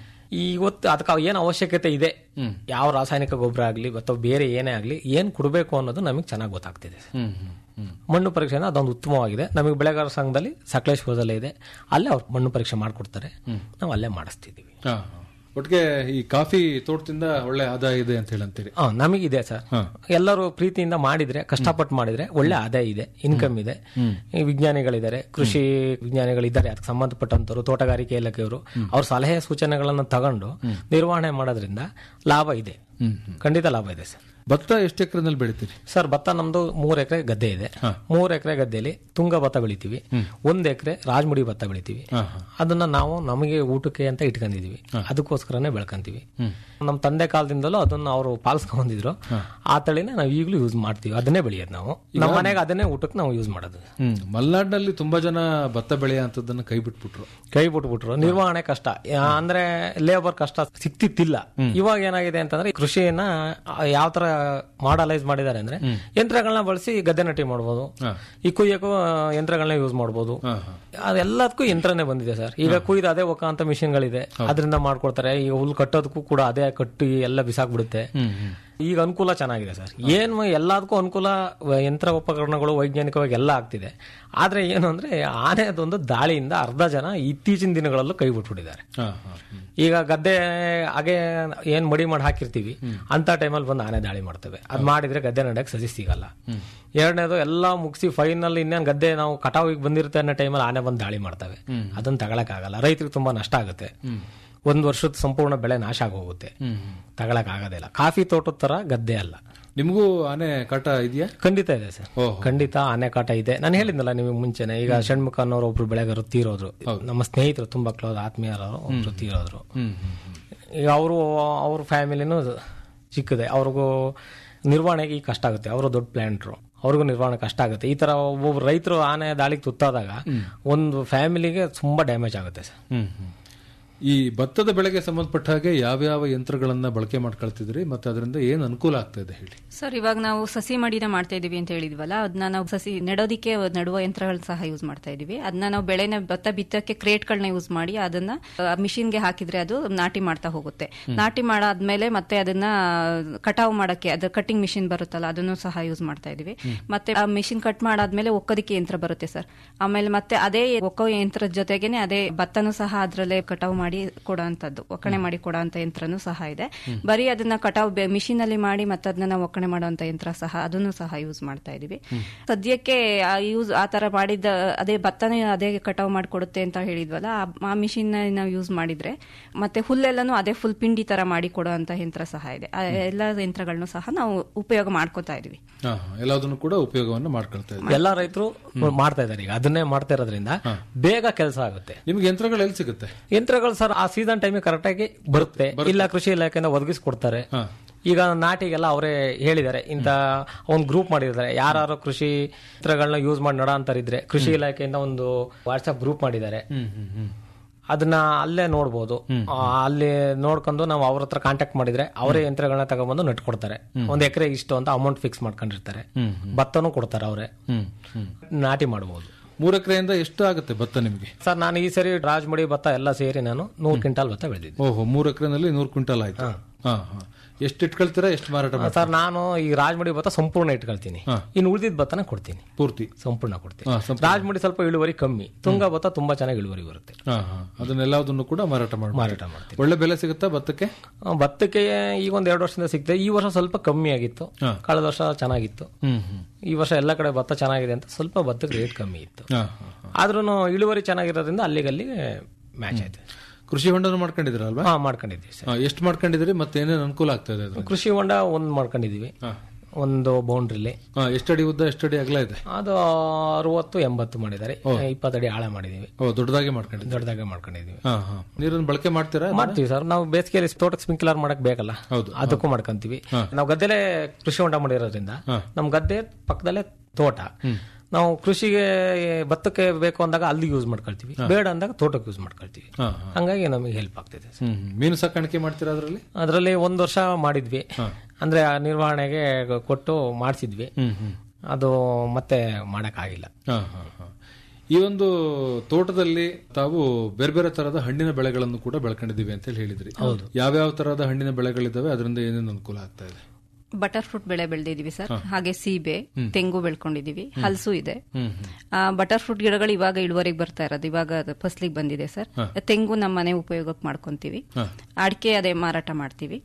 ಇವತ್ತು ಅದಕ್ಕೆ ಏನ್ ಅವಶ್ಯಕತೆ ಇದೆ ಯಾವ ರಾಸಾಯನಿಕ ಗೊಬ್ಬರ ಆಗ್ಲಿ ಅಥವಾ ಬೇರೆ ಏನೇ ಆಗ್ಲಿ ಏನ್ ಕೊಡಬೇಕು ಅನ್ನೋದು ನಮಗೆ ಚೆನ್ನಾಗಿ ಗೊತ್ತಾಗ್ತಿದೆ ಹ್ಮ್ ಹ್ಮ್ ಹ್ಮ್ ಮಣ್ಣು ಪರೀಕ್ಷೆನ ಅದೊಂದು ಉತ್ತಮವಾಗಿದೆ ನಮಗೆ ಬೆಳೆಗಾರ ಸಂಘದಲ್ಲಿ ಸಕಲೇಶ್ಪುರದಲ್ಲೇ ಇದೆ ಅಲ್ಲೇ ಅವ್ರು ಮಣ್ಣು ಪರೀಕ್ಷೆ ಮಾಡ್ಕೊಡ್ತಾರೆ ನಾವು ಅಲ್ಲೇ ಮಾಡಿಸ್ತಿದ್ದೀವಿ ಹಾ ಹಾ. ಒಟ್ಟಿಗೆ ಈ ಕಾಫಿ ತೋಟದಿಂದ ಒಳ್ಳೆ ಆದಾಯ ಇದೆ ಅಂತ ಹೇಳಿ ಅಂತೀರಿ ಹಾ ನಮಗಿದೆ ಸರ್ ಹಾ. ಎಲ್ಲರೂ ಪ್ರೀತಿಯಿಂದ ಮಾಡಿದ್ರೆ ಕಷ್ಟಪಟ್ಟು ಮಾಡಿದ್ರೆ ಒಳ್ಳೆ ಆದಾಯ ಇದೆ ಇನ್ಕಮ್ ಇದೆ ಈ ವಿಜ್ಞಾನಿಗಳಿದ್ದಾರೆ ಕೃಷಿ ವಿಜ್ಞಾನಿಗಳಿದ್ದಾರೆ ಅದಕ್ಕೆ ಸಂಬಂಧಪಟ್ಟಂತವರು ತೋಟಗಾರಿಕೆ ಇಲಾಖೆಯವರು ಅವ್ರ ಸಲಹೆ ಸೂಚನೆಗಳನ್ನು ತಗೊಂಡು ನಿರ್ವಹಣೆ ಮಾಡೋದ್ರಿಂದ ಲಾಭ ಇದೆ ಖಂಡಿತ ಲಾಭ ಇದೆ ಸರ್ ಭತ್ತ ಎಷ್ಟು ಎಕರೆನಲ್ಲಿ ಬೆಳಿತೀರಿ ಸರ್ ಭತ್ತ ನಮ್ದು ಮೂರ್ ಎಕರೆ ಗದ್ದೆ ಇದೆ ಮೂರ್ ಎಕರೆ ಗದ್ದೆಯಲ್ಲಿ ತುಂಗ ಭತ್ತ ಬೆಳಿತೀವಿ ಒಂದ್ ಎಕರೆ ರಾಜಮುಡಿ ಭತ್ತ ಬೆಳಿತೀವಿ ಅದನ್ನ ನಾವು ನಮಗೆ ಊಟಕ್ಕೆ ಅಂತ ಇಟ್ಕೊಂಡಿದೀವಿ ಅದಕ್ಕೋಸ್ಕರನೇ ಬೆಳ್ಕೊಂತೀವಿ ನಮ್ಮ ತಂದೆ ಕಾಲದಿಂದಲೂ ಅದನ್ನ ಅವರು ಪಾಲಿಸ್ಕೊಂಡ್ ಬಂದಿದ್ರು ಆ ತಳಿನೇ ನಾವು ಈಗಲೂ ಯೂಸ್ ಮಾಡ್ತೀವಿ ಅದನ್ನೇ ಬೆಳೆಯೋದು ನಾವು ನಮ್ಮ ಮನೆಗೆ ಅದನ್ನೇ ಊಟಕ್ಕೆ ನಾವು ಯೂಸ್ ಮಾಡೋದು ಹ್ಮ್ ಮಲೆನಾಡಿನಲ್ಲಿ ತುಂಬಾ ಜನ ಭತ್ತ ಬೆಳೆಯ ಅಂತದನ್ನ ಕೈ ಬಿಟ್ಬಿಟ್ರು ಕೈ ಬಿಟ್ಬಿಟ್ರು ನಿರ್ವಹಣೆ ಕಷ್ಟ ಯಾ- ಅಂದ್ರೆ ಲೇಬರ್ ಕಷ್ಟ ಸಿಕ್ತಿತ್ತಿಲ್ಲ ಇವಾಗ ಏನಾಗಿದೆ ಅಂತಂದ್ರೆ ಈ ಕೃಷಿಯನ್ನ ಯಾವ ತರ ಮಾಡಲೈಸ್ ಮಾಡಿದ್ದಾರೆ ಅಂದ್ರೆ ಯಂತ್ರಗಳನ್ನ ಬಳಸಿ ಗದ್ದೆ ನಾಟಿ ಮಾಡ್ಬೋದು ಈ ಕುಯ್ಯಕ್ಕೂ ಆ, ಯಂತ್ರಗಳನ್ನ ಯೂಸ್ ಮಾಡ್ಬೋದು ಅದೆಲ್ಲದಕ್ಕೂ ಯಂತ್ರನೇ ಬಂದಿದೆ ಸರ್ ಈಗ ಕುಯ್ದು ಅದೇ ಒಕ್ಕ ಅಂತ ಮಿಷಿನ್ಗಳಿದೆ ಅದರಿಂದ ಮಾಡ್ಕೊಡ್ತಾರೆ ಈಗ ಹುಲ್ ಕಟ್ಟೋದಕ್ಕೂ ಕೂಡ ಅದೇ ಕಟ್ಟಿ ಎಲ್ಲ ಬಿಸಾಕ್ಬಿಡುತ್ತೆ ಈಗ ಅನುಕೂಲ ಚೆನ್ನಾಗಿದೆ ಸರ್ ಏನ್ ಮ- ಎಲ್ಲದಕ್ಕೂ ಅನುಕೂಲ ವ- ಯಂತ್ರ ಉಪಕರಣಗಳು ವೈಜ್ಞಾನಿಕವಾಗಿ ಎಲ್ಲ ಆಗ್ತಿದೆ ಆದ್ರೆ ಏನು ಅಂದ್ರೆ ಆನೆದೊಂದು ದಾಳಿಯಿಂದ ಅರ್ಧ ಜನ ಇತ್ತೀಚಿನ ದಿನಗಳಲ್ಲೂ ಕೈ ಬಿಟ್ಬಿಟ್ಟಿದ್ದಾರೆ ಹಾ, ಹಾ, ಹ್ಮ್. ಈಗ ಗದ್ದೆ ಹಾಗೆ ಏನ್ ಮಡಿ ಮಾಡಿ ಹಾಕಿರ್ತೀವಿ ಅಂತ ಟೈಮಲ್ಲಿ ಬಂದು ಆನೆ ದಾಳಿ ಮಾಡ್ತವೆ ಅದ್ ಮಾಡಿದ್ರೆ ಗದ್ದೆ ನಡೆಯಕ್ಕೆ ಸಜಿ ಸಿಗಲ್ಲ ಎರಡನೇದು ಎಲ್ಲ ಮುಗಿಸಿ ಫೈನಲ್ ಇನ್ನೇನು ಗದ್ದೆ ನಾವು ಕಟಾವಿಗೆ ಬಂದಿರುತ್ತೆ ಅನ್ನೋ ಟೈಮಲ್ಲಿ ಆನೆ ಬಂದು ದಾಳಿ ಮಾಡ್ತವೆ ಅದನ್ನ ತಗೊಳಕ್ ಆಗಲ್ಲ ರೈತರಿಗೆ ತುಂಬಾ ನಷ್ಟ ಆಗುತ್ತೆ ಒಂದ್ ವರ್ಷದ ಸಂಪೂರ್ಣ ಬೆಳೆ ನಾಶ ಆಗೋಗುತ್ತೆ ತಗೊಳಕ್ ಆಗೋದಿಲ್ಲ ಕಾಫಿ ತೋಟದ ತರ ಗದ್ದೆ ಅಲ್ಲ ನಿಮಗೂ ಆನೆ ಕಾಟ ಇದೆಯಾ ಖಂಡಿತ ಇದೆ ಸರ್ ಖಂಡಿತ ಆನೆ ಕಾಟ ಇದೆ ನಾನು ಹೇಳಿದ್ನಲ್ಲ ನಿಮಗೆ ಮುಂಚೆನೆ ಈಗ ಷಣ್ಮುಖ ಅನ್ನೋರು ಒಬ್ರು ಬೆಳೆಗಾರರು ತೀರೋದ್ರು ನಮ್ಮ ಸ್ನೇಹಿತರು ತುಂಬಾ ಕ್ಲೋಸ್ ಆತ್ಮೀಯರು ಒಬ್ರು ತೀರೋದ್ರು ಈಗ ಅವರು ಅವ್ರ ಫ್ಯಾಮಿಲಿನೂ ಚಿಕ್ಕದೆ ಅವ್ರಿಗೂ ನಿರ್ವಹಣೆಗೆ ಈಗ ಕಷ್ಟ ಆಗುತ್ತೆ ಅವರು ದೊಡ್ಡ ಪ್ಲಾಂಟ್ರು ಅವ್ರಿಗೂ ನಿರ್ವಹಣೆ ಕಷ್ಟ ಆಗುತ್ತೆ ಈ ತರ ಒಬ್ಬೊಬ್ರು ರೈತರು ಆನೆ ದಾಳಿಗೆ ತುತ್ತಾದಾಗ ಒಂದು ಫ್ಯಾಮಿಲಿಗೆ ತುಂಬಾ ಡ್ಯಾಮೇಜ್ ಆಗುತ್ತೆ ಸರ್ ಹ್ಮ್ ಹ್ಮ್. ಈ ಭತ್ತದ ಬೆಳೆಗೆ ಸಂಬಂಧಪಟ್ಟ ಹಾಗೆ ಯಾವ್ಯಾವ ಯಂತ್ರಗಳನ್ನ ಬಳಕೆ ಮಾಡ್ಕೊಳ್ತಿದ್ರಿ ಮತ್ತೆ ಅದರಿಂದ ಏನ್ ಅನುಕೂಲ ಆಗ್ತಾ ಇದೆ ಹೇಳಿ ಸರ್ ಇವಾಗ ನಾವು ಸಸಿ ಮಡಿನ ಮಾಡ್ತಾ ಇದೀವಿ ಅಂತ ಹೇಳಿದ್ವಲ್ಲ ಅದನ್ನ ನಾವು ಸಸಿ ನೆಡೋದಿಕ್ಕೆ ನೆಡುವ ಯಂತ್ರಗಳನ್ನ ಸಹ ಯೂಸ್ ಮಾಡ್ತಾ ಇದೀವಿ ಅದನ್ನ ನಾವು ಬೆಳೆನ ಭತ್ತ ಬಿತ್ತಕ್ಕೆ ಕ್ರೇಟ್ಗಳನ್ನ ಯೂಸ್ ಮಾಡಿ ಅದನ್ನ ಮಿಷಿನ್ಗೆ ಹಾಕಿದ್ರೆ ಅದು ನಾಟಿ ಮಾಡ್ತಾ ಹೋಗುತ್ತೆ ನಾಟಿ ಮಾಡಾದ್ಮೇಲೆ ಮತ್ತೆ ಅದನ್ನ ಕಟಾವು ಮಾಡಕ್ಕೆ ಅದು ಕಟಿಂಗ್ ಮಿಷಿನ್ ಬರುತ್ತಲ್ಲ ಅದನ್ನು ಸಹ ಯೂಸ್ ಮಾಡ್ತಾ ಇದೀವಿ ಮತ್ತೆ ಆ ಮಿಷಿನ್ ಕಟ್ ಮಾಡಾದ್ಮೇಲೆ ಒಕ್ಕೋದಿಕ್ಕೆ ಯಂತ್ರ ಬರುತ್ತೆ ಸರ್ ಆಮೇಲೆ ಮತ್ತೆ ಅದೇ ಒಕ್ಕೋ ಯಂತ್ರದ ಜೊತೆಗೇನೆ ಅದೇ ಭತ್ತನೂ ಸಹ ಅದರಲ್ಲೇ ಕಟಾವು ಮಾಡಿ ಕೊಡೋಂಥದ್ದು ಒಕ್ಕಣೆ ಮಾಡಿ ಕೊಡೋಂಥ ಯಂತ್ರನೂ ಸಹ ಇದೆ ಬರೀ ಅದನ್ನ ಕಟಾವು ಮಿಷಿನ್ ಅಲ್ಲಿ ಮಾಡಿ ಮತ್ತೆ ಅದನ್ನ ನಾವು ಒಕ್ಕಣೆ ಮಾಡುವಂತ ಯಂತ್ರ ಸಹ ಅದನ್ನು ಸಹ ಯೂಸ್ ಮಾಡ್ತಾ ಇದೀವಿ ಸದ್ಯಕ್ಕೆ ಯೂಸ್ ಆ ತರ ಮಾಡಿದ ಅದೇ ಭತ್ತನೇ ಅದೇ ಕಟಾವು ಮಾಡಿಕೊಡುತ್ತೆ ಅಂತ ಹೇಳಿದ್ವಲ್ಲ ಆ- ಆ ಮಿಷಿನ್ ನಾವು ಯೂಸ್ ಮಾಡಿದ್ರೆ ಮತ್ತೆ ಹುಲ್ಲೆಲ್ಲನೂ ಅದೇ ಫುಲ್ ಪಿಂಡಿ ತರ ಮಾಡಿ ಕೊಡುವಂತ ಯಂತ್ರ ಸಹ ಇದೆ ಆ ಎಲ್ಲ ಯಂತ್ರಗಳನ್ನು ಸಹ ನಾವು ಉಪಯೋಗ ಮಾಡ್ಕೋತಾ ಇದೀವಿ ಹಾ, ಹಾ. ಎಲ್ಲದನ್ನು ಕೂಡ ಉಪಯೋಗವನ್ನ ಮಾಡ್ಕೊಳ್ತಾ ಇದ್ರಿ ಎಲ್ಲಾ ರೈತರು ಮಾಡ್ತಾ ಇದಾರೆ ಈಗ ಅದನ್ನೇ ಮಾಡ್ತಾ ಇರೋದ್ರಿಂದ ಬೇಗ ಕೆಲಸ ಆಗುತ್ತೆ ನಿಮ್ಗೆ ಯಂತ್ರಗಳು ಎಲ್ಲಿ ಸಿಗುತ್ತೆ ಯಂತ್ರಗಳು ಸರ್ ಆ ಸೀಸನ್ ಟೈಮಿಗೆ ಕರೆಕ್ಟ್ ಆಗಿ ಬರುತ್ತೆ ಇಲ್ಲ ಕೃಷಿ ಇಲಾಖೆಯಿಂದ ಒದಗಿಸ್ಕೊಡ್ತಾರೆ ಈಗ ನಾಟಿಗೆಲ್ಲ ಅವರೇ ಹೇಳಿದ್ದಾರೆ ಇಂತ ಒಂದು ಗ್ರೂಪ್ ಮಾಡಿದ್ದಾರೆ ಯಾರು ಕೃಷಿ ಯಂತ್ರಗಳನ್ನ ಯೂಸ್ ಮಾಡಿ ನಡ ಅಂತಾರಿದ್ರೆ ಕೃಷಿ ಇಲಾಖೆಯಿಂದ ಒಂದು ವಾಟ್ಸ್ಆಪ್ ಗ್ರೂಪ್ ಮಾಡಿದ್ದಾರೆ ಅದನ್ನ ಅಲ್ಲೇ ನೋಡ್ಬೋದು ಆ, ಅಲ್ಲಿ ನೋಡ್ಕೊಂಡು ನಾವು ಅವ್ರ ಹತ್ರ ಕಾಂಟ್ಯಾಕ್ಟ್ ಮಾಡಿದ್ರೆ ಅವರೇ ಯಂತ್ರಗಳನ್ನ ತಗೊಂಡ್ಬಂದು ನಟ್ಕೊಡ್ತಾರೆ ಒಂದ್ ಎಕರೆ ಇಷ್ಟು ಅಂತ ಅಮೌಂಟ್ ಫಿಕ್ಸ್ ಮಾಡ್ಕೊಂಡಿರ್ತಾರೆ ಭತ್ತನೂ ಕೊಡ್ತಾರೆ ಅವರೇ ನಾಟಿ ಮಾಡಬಹುದು ಮೂರ್ ಎಕರೆಯಿಂದ ಎಷ್ಟು ಆಗುತ್ತೆ ಭತ್ತ ನಿಮ್ಗೆ ಸರ್ ನಾನು ಈ ಸರಿ ರಾಜಮಡಿ ಭತ್ತ ಎಲ್ಲ ಸೇರಿ ನಾನು ನೂರು ಕ್ವಿಂಟಾಲ್ ಭತ್ತ ಬೆಳೆದಿದ್ದೆ ಓಹೋ ಮೂರ್ ಎಕರೆನಲ್ಲಿ ನೂರು ಕ್ವಿಂಟಲ್ ಆಯ್ತು ಹಾ ಹಾ ಎಷ್ಟು ಇಟ್ಕೊಳ್ತೀರಾ ಎಷ್ಟು ಮಾರಾಟ ಮಾಡ್ತೀರಾ ಸರ್ ನಾನು ಈ ರಾಜಮಡಿ ಭತ್ತ ಸಂಪೂರ್ಣ ಇಟ್ಕೊಳ್ತೀನಿ ಇನ್ನು ಉಳಿದಿದ್ದ ಭತ್ತನ ಕೊಡ್ತೀನಿ ಪೂರ್ತಿ ಸಂಪೂರ್ಣ ಕೊಡ್ತೀನಿ ಹಾ, ಸಂಪೂರ್ಣ. ರಾಜಮಡಿ ಸ್ವಲ್ಪ ಇಳುವರಿ ಕಮ್ಮಿ ತುಂಗ ಭತ್ತ ತುಂಬಾ ಚೆನ್ನಾಗಿ ಇಳುವರಿ ಬರುತ್ತೆ ಹಾ ಹಾ ಅದನ್ನೆಲ್ಲದನ್ನು ಕೂಡ ಮಾರಾಟ ಮಾಡಿ ಮಾರಾಟ ಮಾಡ್ತೀನಿ ಒಳ್ಳೆ ಬೆಲೆ ಸಿಗುತ್ತಾ ಭತ್ತಕ್ಕೆ ಆ, ಭತ್ತಕ್ಕೆ ಈಗ ಒಂದ್ ಎರಡು ವರ್ಷದಿಂದ ಸಿಗ್ತದೆ ಈ ವರ್ಷ ಸ್ವಲ್ಪ ಕಮ್ಮಿ ಆಗಿತ್ತು ಕಳೆದ ವರ್ಷ ಚೆನ್ನಾಗಿತ್ತು ಹ್ಮ್ ಹ್ಮ್ ಈ ವರ್ಷ ಎಲ್ಲ ಕಡೆ ಭತ್ತ ಚೆನ್ನಾಗಿದೆ ಅಂತ ಸ್ವಲ್ಪ ಭತ್ತಕ್ಕೆ ರೇಟ್ ಕಮ್ಮಿ ಇತ್ತು ಹಾ ಹಾ ಹಾ. ಆದ್ರೂ ಇಳುವರಿ ಚೆನ್ನಾಗಿರೋದ್ರಿಂದ ಅಲ್ಲಿಗಲ್ಲಿಗೆ ಮ್ಯಾಚ್ ಆಯ್ತು ಕೃಷಿ ಹೊಂಡನ ಮಾಡ್ಕೊಂಡಿದ್ರಲ್ವಾ ಹಾ ಮಾಡ್ಕೊಂಡಿದ್ದೀವಿ ಸರ್ ಹಾ, ಎಷ್ಟು ಮಾಡ್ಕೊಂಡಿದ್ರಿ ಮತ್ತೆ ಏನೇನು ಅನುಕೂಲ ಆಗ್ತಾ ಇದೆ ಅದು ಕೃಷಿ ಹೊಂಡ ಒಂದ್ ಮಾಡ್ಕೊಂಡಿದೀವಿ ಒಂದು ಬೌಂಡ್ರಿಲಿ ಹಾ, ಎಷ್ಟಡಿ ಉದ್ದ ಎಷ್ಟಡಿ ಅಗಲ ಇದೆ ಅದು ಅರವತ್ತು ಎಂಬತ್ತು ಮಾಡಿದ್ದಾರೆ ಇಪ್ಪತ್ತಡಿ ಆಳ ಮಾಡಿದೀವಿ ಓ ದೊಡ್ಡದಾಗಿ ಮಾಡ್ಕೊಂಡಿದ್ರಿ ದೊಡ್ಡದಾಗೆ ಮಾಡ್ಕೊಂಡಿದೀವಿ ಹಾ ಹಾ ನೀರನ್ನು ಬಳಕೆ ಮಾಡ್ತೀರಾ ಮಾಡ್ತೀವಿ ಸರ್ ನಾವು ಬೇಸಿಗೆಯಲ್ಲಿ ತೋಟಕ್ಕೆ ಸ್ಪ್ರಿಂಕ್ಲರ್ ಮಾಡಕ್ ಬೇಕಲ್ಲ ಹೌದು. ಅದಕ್ಕೂ ಮಾಡ್ಕೊಂತೀವಿ ನಾವು ಗದ್ದೆಲೆ ಕೃಷಿ ಹೊಂಡ ಮಾಡಿರೋದ್ರಿಂದ ನಮ್ ಗದ್ದೆ ಪಕ್ಕದಲ್ಲೇ ತೋಟ ನಾವು ಕೃಷಿಗೆ ಭತ್ತಕ್ಕೆ ಬೇಕು ಅಂದಾಗ ಅಲ್ಲಿ ಯೂಸ್ ಮಾಡ್ಕೊಳ್ತೀವಿ ಬೇಡ ಅಂದಾಗ ತೋಟಕ್ಕೆ ಯೂಸ್ ಮಾಡ್ಕೊಳ್ತೀವಿ ಹಾ, ಹಂಗಾಗಿ ನಮಗೆ ಹೆಲ್ಪ್ ಆಗ್ತಿದೆ ಹ್ಮ್ ಹ್ಮ್. ಮೀನು ಸಾಕಾಣಿಕೆ ಮಾಡ್ತೀರಾ ಅದರಲ್ಲಿ ಅದರಲ್ಲಿ ಒಂದ್ ವರ್ಷ ಮಾಡಿದ್ವಿ ಅಂದ್ರೆ ಆ ನಿರ್ವಹಣೆಗೆ ಕೊಟ್ಟು ಮಾಡಿಸಿದ್ವಿ ಅದು ಮತ್ತೆ ಮಾಡಕ್ ಆಗಿಲ್ಲ ಹಾ ಹಾ ಹಾ ಈ ಒಂದು ತೋಟದಲ್ಲಿ ತಾವು ಬೇರೆ ಬೇರೆ ತರಹದ ಹಣ್ಣಿನ ಬೆಳೆಗಳನ್ನು ಕೂಡ ಬೆಳ್ಕೊಂಡಿದೀವಿ ಅಂತ ಹೇಳಿ ಹೇಳಿದ್ರಿ ಯಾವ್ಯಾವ ತರಹದ ಹಣ್ಣಿನ ಬೆಳೆಗಳಿದಾವೆ ಅದರಿಂದ ಏನೇನು ಅನುಕೂಲ ಆಗ್ತಾ ಇದೆ ಬಟರ್ ಫ್ರೂಟ್ ಬೆಳೆ ಬೆಳೆದಿದೀವಿ ಸರ್ ಹಾಗೆ ಸೀಬೆ ತೆಂಗು ಬೆಳ್ಕೊಂಡಿದೀವಿ ಹಲಸು ಇದೆ ಆ, ಬಟರ್ ಫ್ರೂಟ್ ಗಿಡಗಳು ಇವಾಗ ಇಳುವರಿಗೆ ಬರ್ತಾ ಇರೋದು ಇವಾಗ ಅದು ಫಸ್ಲಿಗೆ ಬಂದಿದೆ ಸರ್ ತೆಂಗು ನಮ್ಮ ಮನೆ ಉಪಯೋಗಕ್ಕೆ ಮಾಡ್ಕೊಂತೀವಿ ಅಡಿಕೆ ಅದೇ ಮಾರಾಟ ಮಾಡ್ತೀವಿ